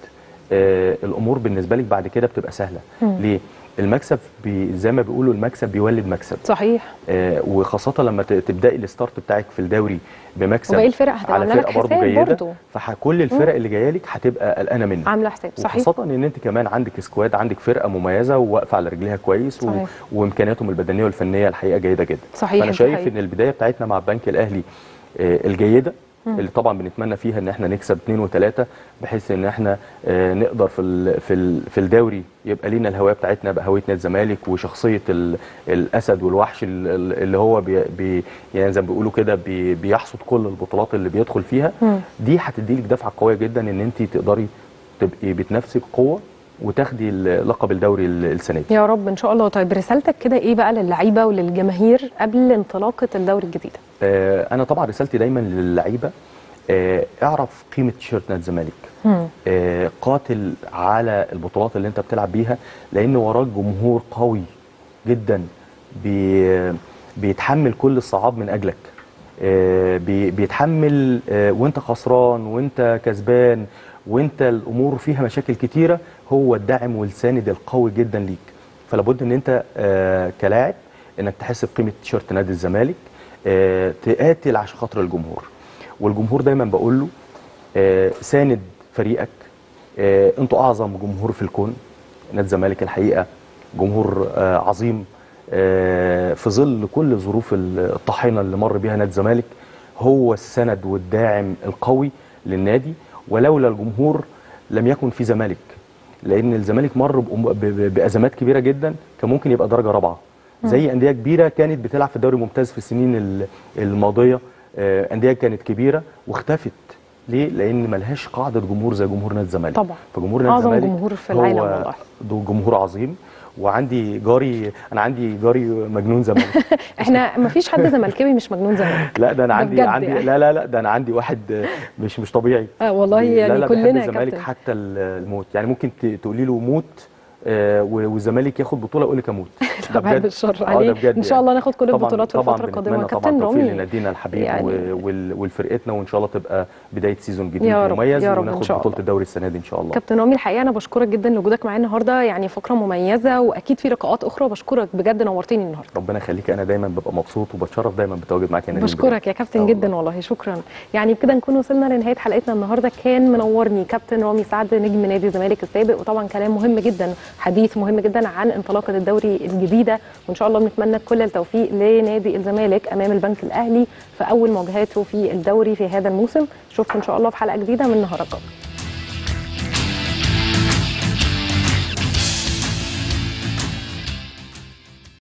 آه الامور بالنسبه لك بعد كده بتبقى سهله مم. ليه المكسب بي زي ما بيقولوا المكسب بيولد مكسب صحيح آه وخاصه لما ت- تبداي الستارت بتاعك في الدوري بمكسب وباقي الفرق هتبقى على عاملة لك فرقه برضه حساب جيده برضه. فكل الفرق اللي جايه لك هتبقى قلقانه منك عامله حساب صحيح وخاصة ان انت كمان عندك سكواد عندك فرقة مميزة وواقفة على رجليها كويس و... صحيح. وامكانياتهم البدنية والفنية الحقيقة جيدة جدا صحيح، فانا ده شايف حقيقي. ان البداية بتاعتنا مع البنك الاهلي آه، الجيدة مم. اللي طبعا بنتمنى فيها ان احنا نكسب اثنين وثلاثة بحيث ان احنا آه، نقدر في ال... في ال... في الدوري يبقى لينا الهوية بتاعتنا بقى هوية نادي الزمالك وشخصية ال... الاسد والوحش ال- ال- اللي هو بي... بي... يعني زي ما بيقولوا كده بي... بيحصد كل البطولات اللي بيدخل فيها مم. دي هتديلك دفعة قوية جدا ان انت تقدري تبقي بتنافسي بقوة وتاخدي ال- لقب الدوري ال- السنة دي يا رب ان شاء الله طيب رسالتك كده ايه بقى للعيبه وللجماهير قبل انطلاقه الدوري الجديد آه، انا طبعا رسالتي دايما للعيبة آه، اعرف قيمة تيشيرت نادي الزمالك مم. آه، قاتل على البطولات اللي انت بتلعب بيها لان وراك جمهور قوي جدا بي بيتحمل كل الصعاب من اجلك آه، بي- بيتحمل آه، وانت خسران وانت كسبان وانت الامور فيها مشاكل كتيره هو الداعم والساند القوي جدا ليك فلابد ان انت آه، كلاعب انك تحس بقيمه تيشيرت نادي الزمالك آه، تقاتل عشان خاطر الجمهور والجمهور دايما بقول له آه، ساند فريقك آه، انتوا اعظم جمهور في الكون نادي الزمالك الحقيقه جمهور آه، عظيم آه، في ظل كل ظروف الطاحنه اللي مر بيها نادي الزمالك هو السند والداعم القوي للنادي ولولا الجمهور لم يكن في زمالك لان الزمالك مر بأم- ب- ب- بازمات كبيره جدا كان ممكن يبقى درجه رابعه مم. زي انديه كبيره كانت بتلعب في الدوري الممتاز في السنين ال- الماضيه آه، انديه كانت كبيره واختفت ليه؟ لان ملهاش قاعده جمهور زي جمهور نادي الزمالك طبعا فجمهور نادي اعظم الزمالك جمهور في العالم هو والله ده جمهور عظيم وعندي جاري انا عندي جاري مجنون زمالك احنا ما فيش حد زملكاوي مش مجنون زمالك لا ده انا ده عندي بجد عندي يعني. لا لا لا ده انا عندي واحد آه، مش مش طبيعي آه والله لا يعني لا كلنا بيحب يا الزمالك كابتن. حتى ال- الموت يعني ممكن ت- تقولي له موت آه، و- والزمالك ياخد بطوله يقول لك اموت ده بعد بجد. الشر آه، ده عليه بجد ان شاء يعني. الله ناخد كل طبعاً- البطولات في طبعاً الفتره القادمه بنتمنى طبعاً كابتن توفيق رامي لنادينا الحبيب يعني- و- وال- ولفرقتنا وان شاء الله تبقى بدايه سيزون جديد يا رب، مميز يا رب إن وناخد شاء بطوله الله. الدوري السنه دي ان شاء الله كابتن رامي الحقيقه انا بشكرك جدا لوجودك معايا النهارده يعني فقره مميزه واكيد في لقاءات اخرى بشكرك بجد نورتني النهارده ربنا يخليك انا دايما ببقى مبسوط وبتشرف دايما بتواجد معاك يا نادين بشكرك يا كابتن جدا والله شكرا يعني بكده نكون وصلنا لنهايه حلقتنا النهارده كان منورني كابتن رامي سعد نجم نادي الزمالك السابق وطبعا كلام مهم جدا حديث مهم جدا عن انطلاقه الدوري الجديده وان شاء الله بنتمنى كل التوفيق لنادي الزمالك امام البنك الاهلي في اول مواجهاته في الدوري في هذا الموسم اشوفكم ان شاء الله في حلقه جديده من نهار القبر